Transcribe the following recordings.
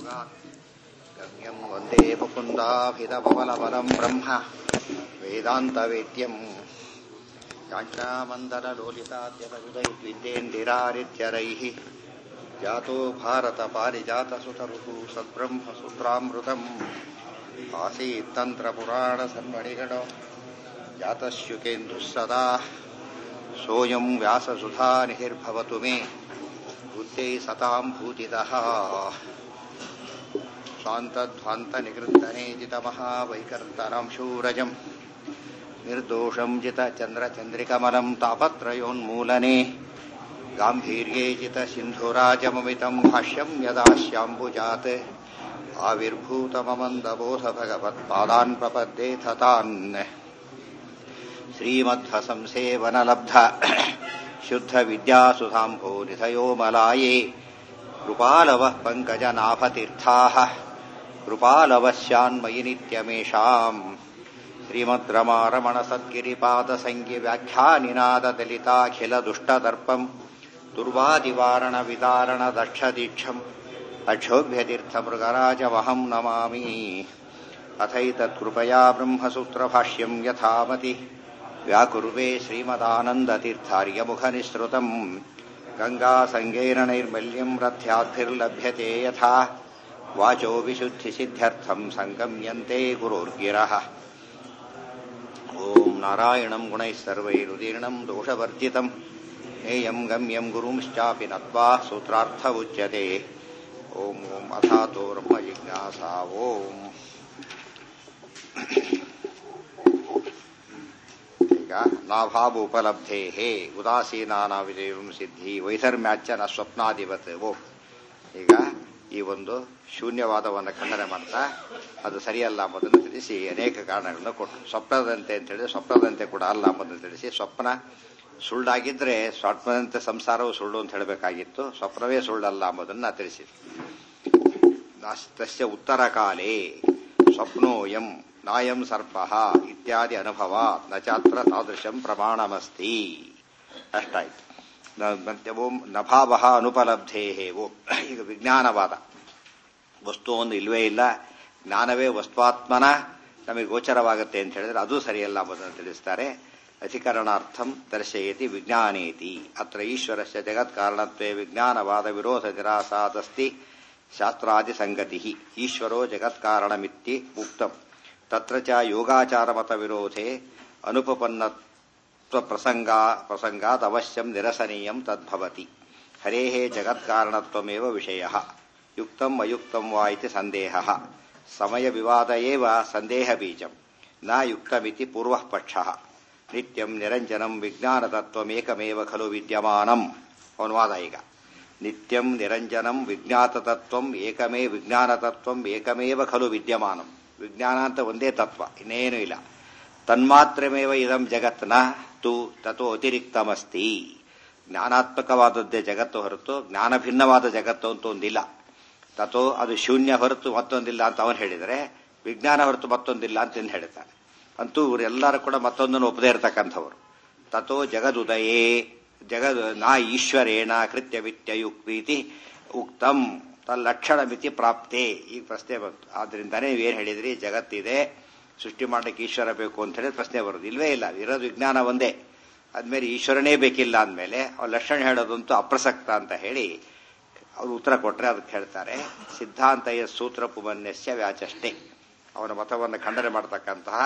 कारणात् गम्यम् वन्दे मुकुन्दाभिदपवलबलम् ब्रह्म वेदान्तवेद्यम् याञ्चामन्दरलोलिताद्यतविदैर्विद्येन्दिरारित्यरैः जातो भारतपारिजातसुतरुः सद्ब्रह्मसूत्रामृतम् आसीत्तन्त्रपुराणसन्मणिगणो जातश्युकेन्दुः सदा सोऽयम् व्याससुधानिधिर्भवतु मे बुद्धै सताम् भूतितः स्वान्तध्वान्तनिकृन्तनेजितमहावैकर्तनम् शूरजम् निर्दोषम् जितचन्द्रचन्द्रिकमलम् तापत्रयोन्मूलने गाम्भीर्ये जितसिन्धुराजममितम् भाष्यम् यदास्याम्बुजात् आविर्भूतममन्दबोधभगवत्पादान् प्रपद्ये थतान् श्रीमध्वसंसेवनलब्ध शुद्धविद्यासुधाम्भोनिधयोमलाये कृपालवः पङ्कजनाभतीर्थाः कृपालवस्यान्मयि नित्यमेषाम् श्रीमद्रमारमणसद्गिरिपादसङ्ख्यव्याख्यानिनाददलिताखिलदुष्टदर्पम् दुर्वादिवारणविदारणदक्षदीक्षम् अक्षोभ्यतीर्थमृगराजमहम् नमामि अथैतत्कृपया ब्रह्मसूत्रभाष्यम् यथामति व्याकुर्वे श्रीमदानन्दतीर्थार्यमुखनिःसृतम् गङ्गासङ्गेन नैर्मल्यम् रथ्याद्भिर्लभ्यते यथा वाचो विशुद्धिसिद्ध्यर्थम् सङ्गम्यन्ते गुरोर्गिरः ॐ नारायणम् गुणैः सर्वैरुदीर्णम् दोषवर्जितम् नेयम् गम्यम् गुरुंश्चापि नत्वा सूत्रार्थ उच्यते ॐ ॐ अथातो ब्रह्मजिज्ञासा ओम् ಈಗ ನಾಭಾವ ಉಪಲಬ್ಧೇ ಉದಾಸೀನಾನಾವಿದೇವಂ ಸಿದ್ಧಿ ವೈಧರ್ಮ್ಯಾಚ ನ ಸ್ವಪ್ನಾಧಿಪತ್ ಓ ಈಗ ಈ ಒಂದು ಶೂನ್ಯವಾದವನ್ನು ಖಂಡನೆ ಮಾಡ್ತಾ ಅದು ಸರಿಯಲ್ಲ ಎಂಬುದನ್ನು ತಿಳಿಸಿ ಅನೇಕ ಕಾರಣಗಳನ್ನು ಕೊಟ್ಟರು ಸ್ವಪ್ನದಂತೆ ಅಂತ ಹೇಳಿದ್ರೆ ಸ್ವಪ್ನದಂತೆ ಕೂಡ ಅಲ್ಲ ಎಂಬುದನ್ನು ತಿಳಿಸಿ ಸ್ವಪ್ನ ಸುಳ್ಳಾಗಿದ್ರೆ ಸ್ವಪ್ನದಂತೆ ಸಂಸಾರವು ಸುಳ್ಳು ಅಂತ ಹೇಳಬೇಕಾಗಿತ್ತು ಸ್ವಪ್ನವೇ ಸುಳ್ಳಲ್ಲ ಎಂಬುದನ್ನು ತಿಳಿಸಿ ತಸ್ಯ ಉತ್ತರ ಕಾಲೇ ಸ್ವಪ್ನೋಯಂ ನಾಯಂ ಸರ್ಪ ಇತ್ಯಾದಿ ಅನುಭವ ನ ಚಾತ್ರ ತಾದೃಶಂ ಪ್ರಮಾಣಮಸ್ತಿ ಅಷ್ಟಾಯ್ತು ಮತ್ತೆ ಓಂ ನಭಾವ ಅನುಪಲಬ್ಧೇ ಓಂ ಈಗ ವಿಜ್ಞಾನವಾದ ವಸ್ತು ಒಂದು ಇಲ್ವೇ ಇಲ್ಲ ಜ್ಞಾನವೇ ವಸ್ತ್ವಾತ್ಮನ ನಮಗೆ ಗೋಚರವಾಗುತ್ತೆ ಅಂತ ಹೇಳಿದ್ರೆ ಅದು ಸರಿಯಲ್ಲ ಎಂಬುದನ್ನು ತಿಳಿಸ್ತಾರೆ ಅಧಿಕರಣಾರ್ಥಂ ದರ್ಶಯತಿ ವಿಜ್ಞಾನೇತಿ ಅತ್ರ ಈಶ್ವರಸ್ಯ ಜಗತ್ಕಾರಣತ್ವೇ ವಿಜ್ಞಾನವಾದ ವಿರೋಧ ನಿರಾಸಾದಸ್ತಿ ಶಾಸ್ತ್ರಾದಿ ಸಂಗತಿ ಈಶ್ವರೋ ಜಗತ್ಕಾರಣಮಿತ್ತಿ ಉಕ್ತಂ ತತ್ರ ಚ ಯೋಗಾಚಾರಮತ ವಿರೋಧೆ ಅನುಪಪನ್ನತ್ವ ಪ್ರಸಂಗ ಪ್ರಸಂಗಾತ್ ಅವಶ್ಯಂ ನಿರಸನೀಯಂ ತದ್ಭವತಿ ಹರೇ ಜಗತ್ಕಾರಣತ್ವಮೇವ ವಿಷಯ ಯುಕ್ತಂ ಅಯುಕ್ತಂ ವಾ ಇತಿ ಸಂದೇಹ ಸಮಯ ವಿವಾದ ಏವ ಸಂದೇಹ ಬೀಜಂ ನ ಯುಕ್ತಮಿತಿ ಪೂರ್ವಃ ಪಕ್ಷಃ ನಿತ್ಯಂ ನಿರಂಜನಂ ವಿಜ್ಞಾನತತ್ವಮೇಕಮೇವ ಖಲು ವಿದ್ಯಮಾನಂ ಅವನ್ವಾದ ಈಗ ನಿತ್ಯಂ ನಿರಂಜನಂ ವಿಜ್ಞಾತತತ್ವಂ ಏಕಮೇ ವಿಜ್ಞಾನತತ್ವಂ ಏಕಮೇವ ಖಲು ವಿದ್ಯಮಾನಂ ವಿಜ್ಞಾನ ಅಂತ ಒಂದೇ ತತ್ವ ಇನ್ನೇನು ಇಲ್ಲ ತನ್ಮಾತ್ರಮೇವ ಇದಂ ಜಗತ್ನ ತು ತಥೋ ಅತಿರಿಕ್ತಮಸ್ತಿ ಜ್ಞಾನಾತ್ಮಕವಾದದ್ದೇ ಜಗತ್ತು ಹೊರತು ಜ್ಞಾನ ಭಿನ್ನವಾದ ಜಗತ್ತು ಅಂತ ಒಂದಿಲ್ಲ ತಥೋ ಅದು ಶೂನ್ಯ ಹೊರತು ಮತ್ತೊಂದಿಲ್ಲ ಅಂತ ಅವನು ಹೇಳಿದರೆ ವಿಜ್ಞಾನ ಹೊರತು ಮತ್ತೊಂದಿಲ್ಲ ಅಂತ ಹೇಳ್ತಾನೆ ಅಂತೂ ಇವರೆಲ್ಲರೂ ಕೂಡ ಮತ್ತೊಂದನ್ನು ಒಪ್ಪದೇ ಇರತಕ್ಕಂಥವ್ರು ತಥೋ ಜಗದುದಯೇ ಜಗದ್ ನಾ ಈಶ್ವರೇಣ ಕೃತ್ಯವಿತ್ಯಯುಕ್ತಿ ಉಕ್ತಂ ತಲ್ಲಕ್ಷಣ ಮಿತಿ ಪ್ರಾಪ್ತೆ ಈ ಪ್ರಶ್ನೆ ಬಂತು ಆದ್ರಿಂದಾನೇ ನೀವೇನು ಹೇಳಿದ್ರಿ ಜಗತ್ತಿದೆ ಸೃಷ್ಟಿ ಮಾಡಕ್ಕೆ ಈಶ್ವರ ಬೇಕು ಅಂತ ಹೇಳಿ ಪ್ರಶ್ನೆ ಬರೋದು ಇಲ್ವೇ ಇಲ್ಲ ಇರೋದು ವಿಜ್ಞಾನ ಒಂದೇ ಆದ್ಮೇಲೆ ಈಶ್ವರನೇ ಬೇಕಿಲ್ಲ ಅಂದಮೇಲೆ ಅವ್ರ ಲಕ್ಷಣ ಹೇಳೋದಂತೂ ಅಪ್ರಸಕ್ತ ಅಂತ ಹೇಳಿ ಅವರು ಉತ್ತರ ಕೊಟ್ರೆ ಅದಕ್ಕೆ ಹೇಳ್ತಾರೆ ಸಿದ್ಧಾಂತಯ ಸೂತ್ರ ಪುಮನ್ಯಸ್ಯ ವ್ಯಾಚಷ್ಟೇ ಅವನ ಮತವನ್ನು ಖಂಡನೆ ಮಾಡತಕ್ಕಂತಹ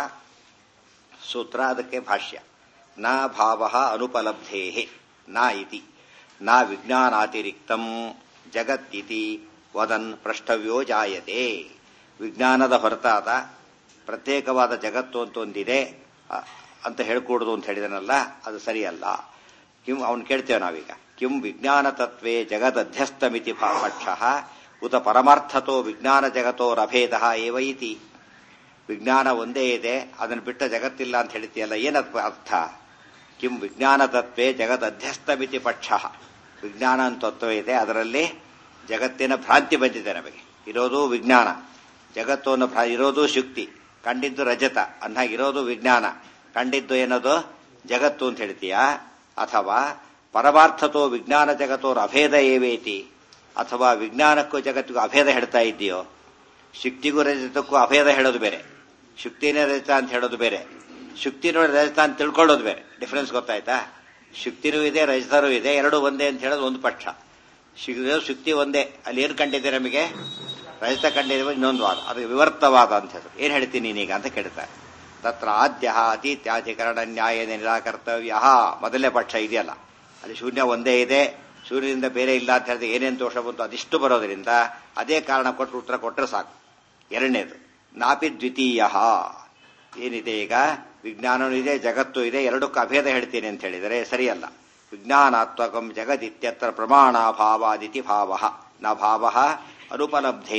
ಸೂತ್ರ ಅದಕ್ಕೆ ಭಾಷ್ಯ ನ ಭಾವ ಅನುಪಲಬ್ಧೇ ನ ಇತಿ ನ ವಿಜ್ಞಾನಾತಿರಿಕ್ತಂ ಜಗತ್ತಿತಿ ವದನ್ ಪ್ರಷ್ಟವ್ಯೋ ಜಾಯತೆ ವಿಜ್ಞಾನದ ಹೊರತಾದ ಪ್ರತ್ಯೇಕವಾದ ಜಗತ್ತು ಅಂತ ಒಂದಿದೆ ಅಂತ ಹೇಳ್ಕೊಡುದು ಅಂತ ಹೇಳಿದನಲ್ಲ ಅದು ಸರಿಯಲ್ಲ ಕಿಂ ಅವನು ಕೇಳ್ತೇವೆ ನಾವೀಗ ಕಿಂ ವಿಜ್ಞಾನ ತತ್ವೇ ಜಗದಧ್ಯಸ್ತಮಿತಿ ಪಕ್ಷ ಉತ ಪರಮಾರ್ಥತೋ ವಿಜ್ಞಾನ ಜಗತೋರಭೇದ ಏವ ಇತಿ ವಿಜ್ಞಾನ ಒಂದೇ ಇದೆ ಅದನ್ನು ಬಿಟ್ಟ ಜಗತ್ತಿಲ್ಲ ಅಂತ ಹೇಳ್ತೀಯಲ್ಲ ಏನದ ಅರ್ಥ ಕಿಂ ವಿಜ್ಞಾನ ತತ್ವೇ ಜಗದಧ್ಯಸ್ತಮಿತಿ ಪಕ್ಷ ವಿಜ್ಞಾನ ಅಂತ ತತ್ವ ಇದೆ ಅದರಲ್ಲಿ ಜಗತ್ತಿನ ಭ್ರಾಂತಿ ಬಂದಿದೆ ನಮಗೆ ಇರೋದು ವಿಜ್ಞಾನ ಜಗತ್ತು ಅನ್ನೋ ಇರೋದು ಶುಕ್ತಿ ಕಂಡಿದ್ದು ರಜತ ಅನ್ನಾಗಿರೋದು ವಿಜ್ಞಾನ ಕಂಡಿದ್ದು ಏನದು ಜಗತ್ತು ಅಂತ ಹೇಳ್ತೀಯಾ ಅಥವಾ ಪರಮಾರ್ಥತೋ ವಿಜ್ಞಾನ ಜಗತ್ತೋರ ಅಭೇದ ಏವೇತಿ ಅಥವಾ ವಿಜ್ಞಾನಕ್ಕೂ ಜಗತ್ತಿಗೂ ಅಭೇದ ಹೇಳ್ತಾ ಇದ್ದೀಯೋ ಶಕ್ತಿಗೂ ರಜತಕ್ಕೂ ಅಭೇದ ಹೇಳೋದು ಬೇರೆ ಶಕ್ತಿನೇ ರಜತ ಅಂತ ಹೇಳೋದು ಬೇರೆ ಶಕ್ತಿನೂ ರಜತ ಅಂತ ತಿಳ್ಕೊಳ್ಳೋದು ಬೇರೆ ಡಿಫರೆನ್ಸ್ ಗೊತ್ತಾಯ್ತಾ ಶಕ್ತಿನೂ ಇದೆ ರಜತನೂ ಇದೆ ಎರಡು ಒಂದೇ ಅಂತ ಹೇಳೋದು ಒಂದು ಪಕ್ಷ ಶಕ್ತಿ ಒಂದೇ ಅಲ್ಲಿ ಏನು ಕಂಡಿದೆ ನಮಗೆ ರಜತ ಕಂಡಿದೆ ಇನ್ನೊಂದು ವಾದ ಅದು ವಿವರ್ತವಾದ ಅಂತ ಹೇಳಿ ಏನ್ ಹೇಳ್ತೀನಿ ನೀನೀಗ ಅಂತ ಕೇಳ್ತಾರೆ ತತ್ರ ಆದ್ಯ ಅತೀತ್ಯಾಧಿಕರಣ ನ್ಯಾಯ ನಿರಾಕರ್ತವ್ಯ ಮೊದಲನೇ ಪಕ್ಷ ಇದೆಯಲ್ಲ ಅಲ್ಲಿ ಶೂನ್ಯ ಒಂದೇ ಇದೆ ಸೂರ್ಯನಿಂದ ಬೇರೆ ಇಲ್ಲ ಅಂತ ಹೇಳಿದ್ರೆ ಏನೇನು ದೋಷ ಬಂತು ಅದಿಷ್ಟು ಬರೋದ್ರಿಂದ ಅದೇ ಕಾರಣ ಕೊಟ್ಟರು ಉತ್ತರ ಕೊಟ್ಟರೆ ಸಾಕು ಎರಡನೇದು ನಾಪಿ ದ್ವಿತೀಯ ಏನಿದೆ ಈಗ ವಿಜ್ಞಾನವೂ ಇದೆ ಜಗತ್ತು ಇದೆ ಎರಡಕ್ಕೂ ಅಭೇದ ಹೇಳ್ತೀನಿ ಅಂತ ಹೇಳಿದರೆ ಸರಿಯಲ್ಲ ವಿಜ್ಞಾನಾತ್ಮಕಂ ಜಗದಿತ್ಯತ್ರ ಪ್ರಮಾಣಾಭಾವಾದಿತಿ ಭಾವ ನ ಭಾವ ಅನುಪಲಬ್ಧೇ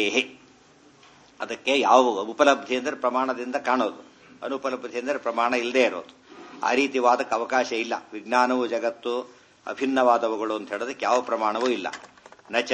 ಅದಕ್ಕೆ ಯಾವ ಉಪಲಬ್ಧಿ ಅಂದರೆ ಪ್ರಮಾಣದಿಂದ ಕಾಣೋದು ಅನುಪಲಬ್ಧಿ ಅಂದರೆ ಪ್ರಮಾಣ ಇಲ್ಲದೆ ಇರೋದು ಆ ರೀತಿ ವಾದಕ್ಕೆ ಅವಕಾಶ ಇಲ್ಲ ವಿಜ್ಞಾನವು ಜಗತ್ತು ಅಭಿನ್ನವಾದವುಗಳು ಅಂತ ಹೇಳೋದಕ್ಕೆ ಯಾವ ಪ್ರಮಾಣವೂ ಇಲ್ಲ ನಚ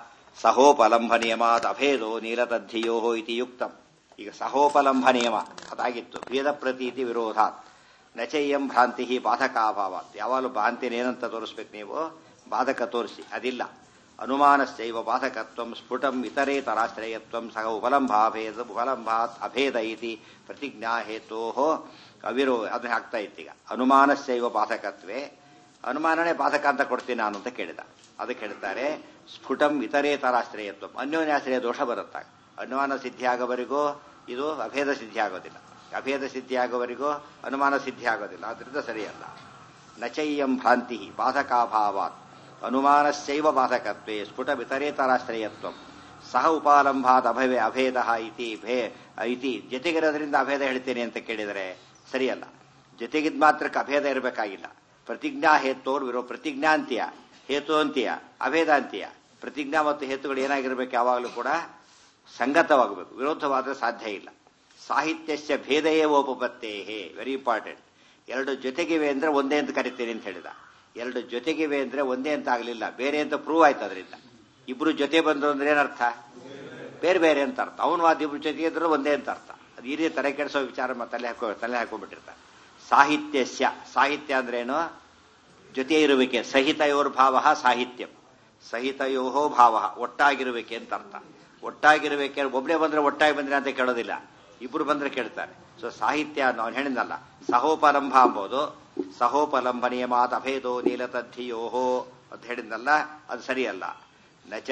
ಸಹೋಪಲಂಭ ನಿಯಮಾತ್ ಅಭೇದೋ ನೀಲತದ್ಧಿಯೋ ಇತಿ ಯುಕ್ತಂ ಈಗ ಸಹೋಪಲಂಭ ನಿಯಮ ಅದಾಗಿತ್ತು ವೇದ ಪ್ರತೀತಿ ವಿರೋಧಾತ್ ನಚಯ್ಯಂ ಭ್ರಾಂತಿ ಬಾಧಕಾಭಾವಾತ್ ಯಾವಾಗಲೂ ಭ್ರಾಂತಿನ ಏನಂತ ತೋರಿಸ್ಬೇಕು ನೀವು ಬಾಧಕ ತೋರಿಸಿ ಅದಿಲ್ಲ ಅನುಮಾನಶ್ಚೈವ ಬಾಧಕತ್ವ ಸ್ಫುಟಂ ಇತರೇತರಾಶ್ರಯತ್ವ ಸಹ ಉಪಲಂಭಾಭೇದ ಉಪಲಂಭಾತ್ ಅಭೇದ ಇತಿ ಪ್ರತಿಜ್ಞಾ ಹೇತೋ ಅವಿರೋ ಅದನ್ನ ಹಾಕ್ತಾ ಇತ್ತೀಗ ಅನುಮಾನಶ್ಚೈವ ಬಾಧಕತ್ವೇ ಅನುಮಾನನೇ ಬಾಧಕ ಅಂತ ಕೊಡ್ತೀನಿ ನಾನು ಅಂತ ಕೇಳಿದ ಅದಕ್ಕೆ ಹೇಳ್ತಾರೆ ಸ್ಫುಟಂ ಇತರೇತರಾಶ್ರಯತ್ವ ಅನ್ಯೋನ್ಯಾಶ್ರಯ ದೋಷ ಬರುತ್ತಾಗ ಅನುಮಾನ ಸಿದ್ಧಿ ಆಗೋವರೆಗೂ ಇದು ಅಭೇದ ಸಿದ್ಧಿ ಆಗೋದಿಲ್ಲ ಅಭೇದ ಸಿದ್ಧಿ ಆಗೋವರೆಗೂ ಅನುಮಾನ ಸಿದ್ಧಿ ಆಗೋದಿಲ್ಲ ಆದ್ರಿಂದ ಸರಿಯಲ್ಲ ನಚಯ್ಯಂ ಭ್ರಾಂತಿ ಬಾಧಕಾಭಾವಾತ್ ಅನುಮಾನಶ್ಚೈವ ಬಾಧಕತ್ವೇ ಸ್ಫುಟ ವಿತರೇತರಾಶ್ರಯತ್ವ ಸಹ ಉಪಾಲಂಭಾತ್ ಅಭವೇ ಅಭೇದ ಇತಿ ಭೇ ಇತಿ ಜೊತೆಗಿರೋದ್ರಿಂದ ಅಭೇದ ಹೇಳ್ತೇನೆ ಅಂತ ಕೇಳಿದರೆ ಸರಿಯಲ್ಲ ಜೊತೆಗಿದ್ ಮಾತ್ರಕ್ಕೆ ಅಭೇದ ಇರಬೇಕಾಗಿಲ್ಲ ಪ್ರತಿಜ್ಞಾ ಹೇತೋರ್ ವಿರೋ ಪ್ರತಿಜ್ಞಾ ಅಂತೀಯ ಹೇತು ಅಂತೀಯ ಅಭೇದ ಅಂತೀಯ ಪ್ರತಿಜ್ಞಾ ಮತ್ತು ಹೇತುಗಳು ಏನಾಗಿರ್ಬೇಕು ಯಾವಾಗಲೂ ಕೂಡ ಸಂಗತವಾಗಬೇಕು ವಿರೋಧವಾದರೆ ಸಾಧ್ಯ ಇಲ್ಲ ಸಾಹಿತ್ಯಸ್ಯ ಭೇದಯೇ ಓಪಪತ್ತೇಹೇ ವೆರಿ ಇಂಪಾರ್ಟೆಂಟ್ ಎರಡು ಜೊತೆಗಿವೆ ಅಂದ್ರೆ ಒಂದೇ ಅಂತ ಕರಿತೇನೆ ಅಂತ ಹೇಳಿದ ಎರಡು ಜೊತೆಗಿವೆ ಅಂದ್ರೆ ಒಂದೇ ಅಂತ ಆಗಲಿಲ್ಲ ಬೇರೆ ಅಂತ ಪ್ರೂವ್ ಆಯ್ತು ಅದರಿಂದ ಇಬ್ರು ಜೊತೆ ಬಂದ್ರು ಅಂದ್ರೆ ಏನರ್ಥ ಬೇರೆ ಬೇರೆ ಅಂತ ಅರ್ಥ ಅವನು ವಾದ ಇಬ್ರು ಜೊತೆಗೆ ಇದ್ರು ಒಂದೇ ಅಂತ ಅರ್ಥ ಅದು ಈ ರೀತಿ ತಲೆ ಕೆಡಿಸೋ ವಿಚಾರ ತಲೆ ಹಾಕೋ ತಲೆ ಹಾಕೊಂಡ್ಬಿಟ್ಟಿರ್ತಾರೆ ಸಾಹಿತ್ಯಸ್ಯ ಸಾಹಿತ್ಯ ಅಂದ್ರೇನು ಜೊತೆ ಇರುವಿಕೆ ಸಹಿತಯೋರ್ ಭಾವ ಸಾಹಿತ್ಯಂ ಸಹಿತಯೋ ಭಾವ ಒಟ್ಟಾಗಿರುವಿಕೆ ಅಂತ ಅರ್ಥ ಒಟ್ಟಾಗಿರುವಿಕೆ ಒಬ್ಬನೇ ಬಂದ್ರೆ ಒಟ್ಟಾಗಿ ಬಂದ್ರೆ ಅಂತ ಕೇಳೋದಿಲ್ಲ ಇಬ್ರು ಬಂದ್ರೆ ಕೇಳ್ತಾರೆ ಸೊ ಸಾಹಿತ್ಯ ನಾವು ಹೇಳಿದ್ನಲ್ಲ ಸಹೋಪಲಂಭ ಅಂಬೋದು ಸಹೋಪಲಂಭ ನಿಯಮಾತ್ ಅಭೇದೋ ನೀಲತದ್ಧಿಯೋಹೋ ಅಂತ ಹೇಳಿದ್ನಲ್ಲ ಅದು ಸರಿಯಲ್ಲ ನಚ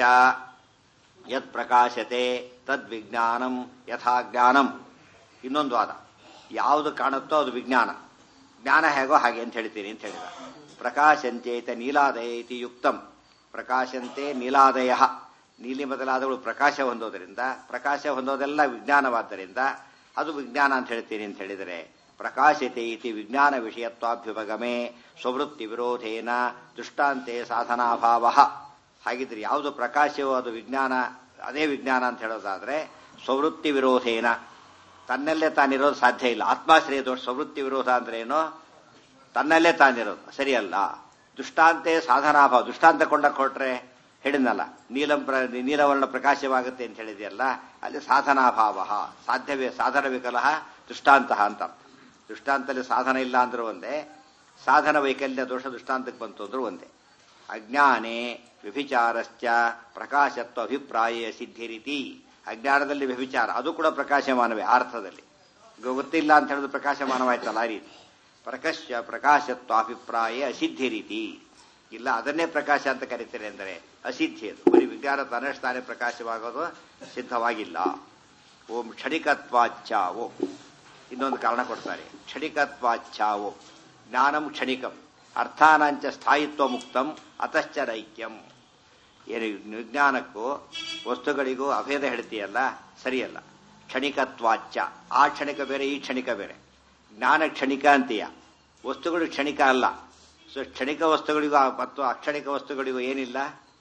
ಯತ್ ಪ್ರಕಾಶತೆ ತದ್ ವಿಜ್ಞಾನಂ ಯಥಾ ಜ್ಞಾನಂ ಇನ್ನೊಂದು ವಾದ ಯಾವುದು ಕಾಣುತ್ತೋ ಅದು ವಿಜ್ಞಾನ ಜ್ಞಾನ ಹೇಗೋ ಹಾಗೆ ಅಂತ ಹೇಳ್ತೀನಿ ಅಂತ ಹೇಳಿದ ಪ್ರಕಾಶಂಚೇತ ನೀಲಾದಯ ಇತಿ ಯುಕ್ತಂ ಪ್ರಕಾಶಂತೆ ನೀಲಾದಯ ನೀಲಿ ಮೊದಲಾದಗಳು ಪ್ರಕಾಶ ಹೊಂದೋದರಿಂದ ಪ್ರಕಾಶ ಹೊಂದೋದೆಲ್ಲ ವಿಜ್ಞಾನವಾದ್ದರಿಂದ ಅದು ವಿಜ್ಞಾನ ಅಂತ ಹೇಳ್ತೀನಿ ಅಂತ ಹೇಳಿದರೆ ಪ್ರಕಾಶತೆ ಇತಿ ವಿಜ್ಞಾನ ವಿಷಯತ್ವಾಭ್ಯುಪಗಮೆ ಸ್ವವೃತ್ತಿ ವಿರೋಧೇನ ದೃಷ್ಟಾಂತೆ ಸಾಧನಾಭಾವ ಹಾಗಿದ್ರೆ ಯಾವುದು ಪ್ರಕಾಶವೋ ಅದು ವಿಜ್ಞಾನ ಅದೇ ವಿಜ್ಞಾನ ಅಂತ ಹೇಳೋದಾದ್ರೆ ಸ್ವವೃತ್ತಿ ವಿರೋಧೇನ ತನ್ನಲ್ಲೇ ತಾನಿರೋದು ಸಾಧ್ಯ ಇಲ್ಲ ಆತ್ಮಾಶ್ರಯ ದೋಷ ಸ್ವವೃತ್ತಿ ವಿರೋಧ ಅಂದ್ರೆ ಏನು ತನ್ನಲ್ಲೇ ತಾನಿರೋದು ಸರಿಯಲ್ಲ ದೃಷ್ಟಾಂತೆ ಸಾಧನಾಭಾವ ದೃಷ್ಟಾಂತ ಕೊಂಡ ಕೊಟ್ರೆ ಹೇಳಿದ್ನಲ್ಲ ನೀಲಂ ಪ್ರ ನೀಲವರ್ಣ ಪ್ರಕಾಶವಾಗುತ್ತೆ ಅಂತ ಹೇಳಿದೆಯಲ್ಲ ಅಲ್ಲಿ ಸಾಧನಾಭಾವ ಸಾಧ್ಯವೇ ಸಾಧನ ವಿಕಲ ದೃಷ್ಟಾಂತ ಅಂತ ದೃಷ್ಟಾಂತದಲ್ಲಿ ಸಾಧನ ಇಲ್ಲ ಅಂದ್ರೂ ಒಂದೇ ಸಾಧನ ವೈಕಲ್ಯ ದೋಷ ದೃಷ್ಟಾಂತಕ್ಕೆ ಬಂತು ಅಂದ್ರೂ ಒಂದೇ ಅಜ್ಞಾನೇ ವ್ಯಭಿಚಾರಶ್ಚ ಪ್ರಕಾಶತ್ವ ಅಭಿಪ್ರಾಯ ಸಿದ್ಧಿ ರೀತಿ ಅಜ್ಞಾನದಲ್ಲಿ ವ್ಯಭಿಚಾರ ಅದು ಕೂಡ ಪ್ರಕಾಶಮಾನವೇ ಅರ್ಥದಲ್ಲಿ ಗೊತ್ತಿಲ್ಲ ಅಂತ ಹೇಳಿದ್ರೆ ಪ್ರಕಾಶಮಾನವಾಯ್ತಲ್ಲ ಆ ರೀತಿ ಪ್ರಕಾಶ ಪ್ರಕಾಶತ್ವ ಅಭಿಪ್ರಾಯ ಅಸಿದ್ಧಿ ರೀತಿ ಇಲ್ಲ ಅದನ್ನೇ ಪ್ರಕಾಶ ಅಂತ ಕರೀತಾರೆ ಅಂದರೆ ಅಸಿದ್ಧಿ ಅದು ಬರೀ ವಿಜ್ಞಾನ ತನ್ನಷ್ಟು ತಾನೇ ಪ್ರಕಾಶವಾಗೋದು ಸಿದ್ಧವಾಗಿಲ್ಲ ಓಂ ಕ್ಷಣಿಕತ್ವಾಚ್ಛ ಓಂ ಇನ್ನೊಂದು ಕಾರಣ ಕೊಡ್ತಾರೆ ಕ್ಷಣಿಕತ್ವಾಚ್ಛ ಓಂ ಜ್ಞಾನಂ ಕ್ಷಣಿಕಂ ಅರ್ಥಾನಾಂಚ ಸ್ಥಾಯಿತ್ವ ಮುಕ್ತಂ ಅತಶ್ಚ ರೈಕ್ಯಂ ಏನು ವಿಜ್ಞಾನಕ್ಕೂ ವಸ್ತುಗಳಿಗೂ ಅಭೇದ ಹೇಳ್ತೀಯಲ್ಲ ಸರಿಯಲ್ಲ ಕ್ಷಣಿಕತ್ವಾಚ್ಛ ಆ ಕ್ಷಣಿಕ ಬೇರೆ ಈ ಕ್ಷಣಿಕ ಬೇರೆ ಜ್ಞಾನ ಕ್ಷಣಿಕ ಅಂತೀಯ ವಸ್ತುಗಳು ಕ್ಷಣಿಕ ಅಲ್ಲ ಸೊ ಕ್ಷಣಿಕ ವಸ್ತುಗಳಿಗೂ ಮತ್ತು ಅಕ್ಷಣಿಕ ವಸ್ತುಗಳಿಗೂ ಏನಿಲ್ಲ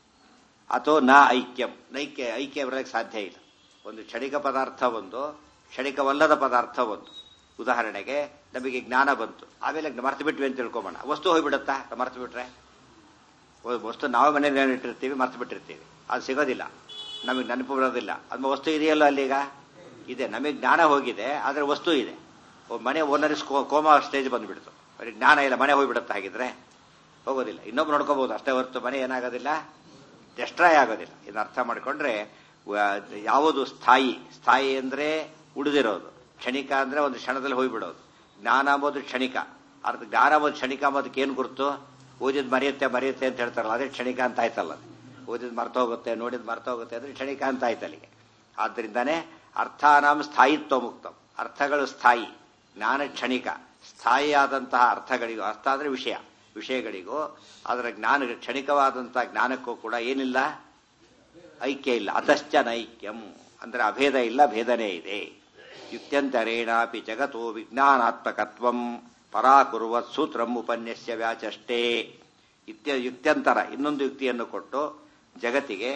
ಅಥವಾ ನ ಐಕ್ಯಂ ನೈಕ್ಯ ಐಕ್ಯ ಬರಲಿಕ್ಕೆ ಸಾಧ್ಯ ಇಲ್ಲ ಒಂದು ಕ್ಷಣಿಕ ಪದಾರ್ಥ ಒಂದು ಕ್ಷಣಿಕವಲ್ಲದ ಪದಾರ್ಥ ಒಂದು ಉದಾಹರಣೆಗೆ ನಮಗೆ ಜ್ಞಾನ ಬಂತು ಆಮೇಲೆ ಮರ್ತು ಬಿಟ್ವಿ ಅಂತ ತಿಳ್ಕೊಬೋಣ ವಸ್ತು ಹೋಗ್ಬಿಡುತ್ತಾ ಮರ್ತು ಬಿಟ್ರೆ ವಸ್ತು ನಾವು ಮನೇಲಿ ಇಟ್ಟಿರ್ತೀವಿ ಮರ್ತು ಬಿಟ್ಟಿರ್ತೀವಿ ಅದು ಸಿಗೋದಿಲ್ಲ ನಮಗೆ ನೆನಪು ಬರೋದಿಲ್ಲ ಅದು ವಸ್ತು ಇದೆಯಲ್ಲ ಅಲ್ಲೀಗ ಇದೆ ನಮಗೆ ಜ್ಞಾನ ಹೋಗಿದೆ ಆದರೆ ವಸ್ತು ಇದೆ ಮನೆ ಓನರ್ಸ್ ಕೋಮಾ ಸ್ಟೇಜ್ ಬಂದ್ಬಿಡ್ತು ಬರೀ ಜ್ಞಾನ ಇಲ್ಲ ಮನೆ ಹೋಗ್ಬಿಡುತ್ತೆ ಹಾಗಿದ್ರೆ ಹೋಗೋದಿಲ್ಲ ಇನ್ನೊಬ್ರು ನೋಡ್ಕೋಬಹುದು ಅಷ್ಟೇ ಹೊರತು ಮನೆ ಏನಾಗೋದಿಲ್ಲ ಡೆಸ್ಟ್ರಾಯ್ ಆಗೋದಿಲ್ಲ ಇದನ್ನ ಅರ್ಥ ಮಾಡಿಕೊಂಡ್ರೆ ಯಾವುದು ಸ್ಥಾಯಿ ಸ್ಥಾಯಿ ಅಂದ್ರೆ ಉಳಿದಿರೋದು ಕ್ಷಣಿಕ ಅಂದ್ರೆ ಒಂದು ಕ್ಷಣದಲ್ಲಿ ಹೋಗ್ಬಿಡೋದು ಜ್ಞಾನ ಅಂಬೋದು ಕ್ಷಣಿಕ ಅರ್ಥ ಜ್ಞಾನ ಅಂಬೋದು ಕ್ಷಣಿಕ ಅಂಬೋದಕ್ಕೆ ಏನು ಗುರುತು ಓದಿದ್ ಮರೆಯುತ್ತೆ ಮರೆಯುತ್ತೆ ಅಂತ ಹೇಳ್ತಾರಲ್ಲ ಅದೇ ಕ್ಷಣಿಕ ಅಂತ ಆಯ್ತಲ್ಲ ಅದು ಓದಿದ್ ಮರ್ತೋಗುತ್ತೆ ನೋಡಿದ್ ಮರ್ತೋಗುತ್ತೆ ಅಂದ್ರೆ ಕ್ಷಣಿಕ ಅಂತ ಆಯ್ತು ಅಲ್ಲಿಗೆ ಆದ್ರಿಂದಾನೇ ಅರ್ಥಾನಾಂ ಸ್ಥಾಯಿತ್ವ ಮುಕ್ತಂ ಅರ್ಥಗಳು ಸ್ಥಾಯಿ ಜ್ಞಾನ ಕ್ಷಣಿಕ ಸ್ಥಾಯಿಯಾದಂತಹ ಅರ್ಥಗಳಿಗೂ ಅರ್ಥ ಅಂದ್ರೆ ವಿಷಯ ವಿಷಯಗಳಿಗೂ ಅದರ ಜ್ಞಾನ ಕ್ಷಣಿಕವಾದಂತಹ ಜ್ಞಾನಕ್ಕೂ ಕೂಡ ಏನಿಲ್ಲ ಐಕ್ಯ ಇಲ್ಲ ಅತಶ್ಚ ನೈಕ್ಯಂ ಅಂದ್ರೆ ಅಭೇದ ಇಲ್ಲ ಭೇದನೆ ಇದೆ ಯುಕ್ತ್ಯಂತರೇಣಾಪಿ ಜಗತ್ತು ವಿಜ್ಞಾನಾತ್ಮಕತ್ವಂ ಪರಾಕುರುವತ್ ಸೂತ್ರಂ ಉಪನ್ಯಸ್ಯ ವ್ಯಾಚಷ್ಟೇ ಇತ್ಯ ಯುಕ್ತ್ಯಂತರ ಇನ್ನೊಂದು ಯುಕ್ತಿಯನ್ನು ಕೊಟ್ಟು ಜಗತ್ತಿಗೆ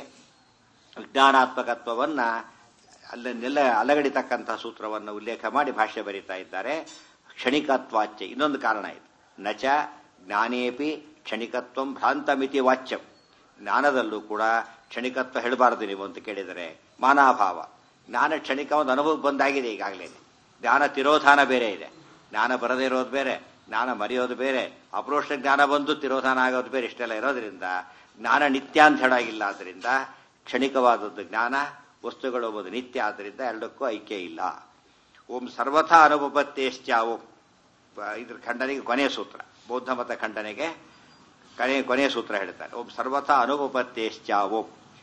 ವಿಜ್ಞಾನಾತ್ಮಕತ್ವವನ್ನ ಅಲ್ಲೆಲ್ಲ ಅಲಗಡಿತಕ್ಕಂತಹ ಸೂತ್ರವನ್ನು ಉಲ್ಲೇಖ ಮಾಡಿ ಭಾಷ್ಯ ಬರೀತಾ ಇದ್ದಾರೆ ಕ್ಷಣಿಕತ್ವಾಚ್ಯ ಇನ್ನೊಂದು ಕಾರಣ ಇದೆ ನಚ ಜ್ಞಾನೇಪಿ ಕ್ಷಣಿಕತ್ವಂ ಭ್ರಾಂತಮಿತಿ ವಾಚ್ಯಂ ಜ್ಞಾನದಲ್ಲೂ ಕೂಡ ಕ್ಷಣಿಕತ್ವ ಹೇಳಬಾರದು ನೀವು ಅಂತ ಕೇಳಿದರೆ ಮಾನಾಭಾವ ಜ್ಞಾನ ಕ್ಷಣಿಕ ಒಂದು ಅನುಭವಕ್ಕೆ ಬಂದಾಗಿದೆ ಈಗಾಗಲೇ ಜ್ಞಾನ ತಿರೋಧಾನ ಬೇರೆ ಇದೆ ಜ್ಞಾನ ಬರದೇ ಇರೋದು ಬೇರೆ ಜ್ಞಾನ ಮರೆಯೋದು ಬೇರೆ ಅಪರೋಕ್ಷ ಜ್ಞಾನ ಬಂದು ತಿರೋಧಾನ ಆಗೋದು ಬೇರೆ ಇಷ್ಟೆಲ್ಲ ಇರೋದ್ರಿಂದ ಜ್ಞಾನ ನಿತ್ಯ ಅಂತ ಹೇಳಾಗಿಲ್ಲ ಆದ್ರಿಂದ ಕ್ಷಣಿಕವಾದದ್ದು ಜ್ಞಾನ ವಸ್ತುಗಳು ಎಂಬುದು ನಿತ್ಯ ಆದ್ದರಿಂದ ಎರಡಕ್ಕೂ ಐಕ್ಯ ಇಲ್ಲ ಓಂ ಸರ್ವಥಾ ಅನುಪತ್ತೇಶ್ಚ ಓಂ ಇದ್ರ ಖಂಡನೆಗೆ ಕೊನೆಯ ಸೂತ್ರ ಬೌದ್ಧ ಮತ ಖಂಡನೆಗೆ ಕನೆ ಕೊನೆಯ ಸೂತ್ರ ಹೇಳ್ತಾರೆ ಓಂ ಸರ್ವಥಾ ಅನುಪತ್ತೇಶ್ಚ ಓಂ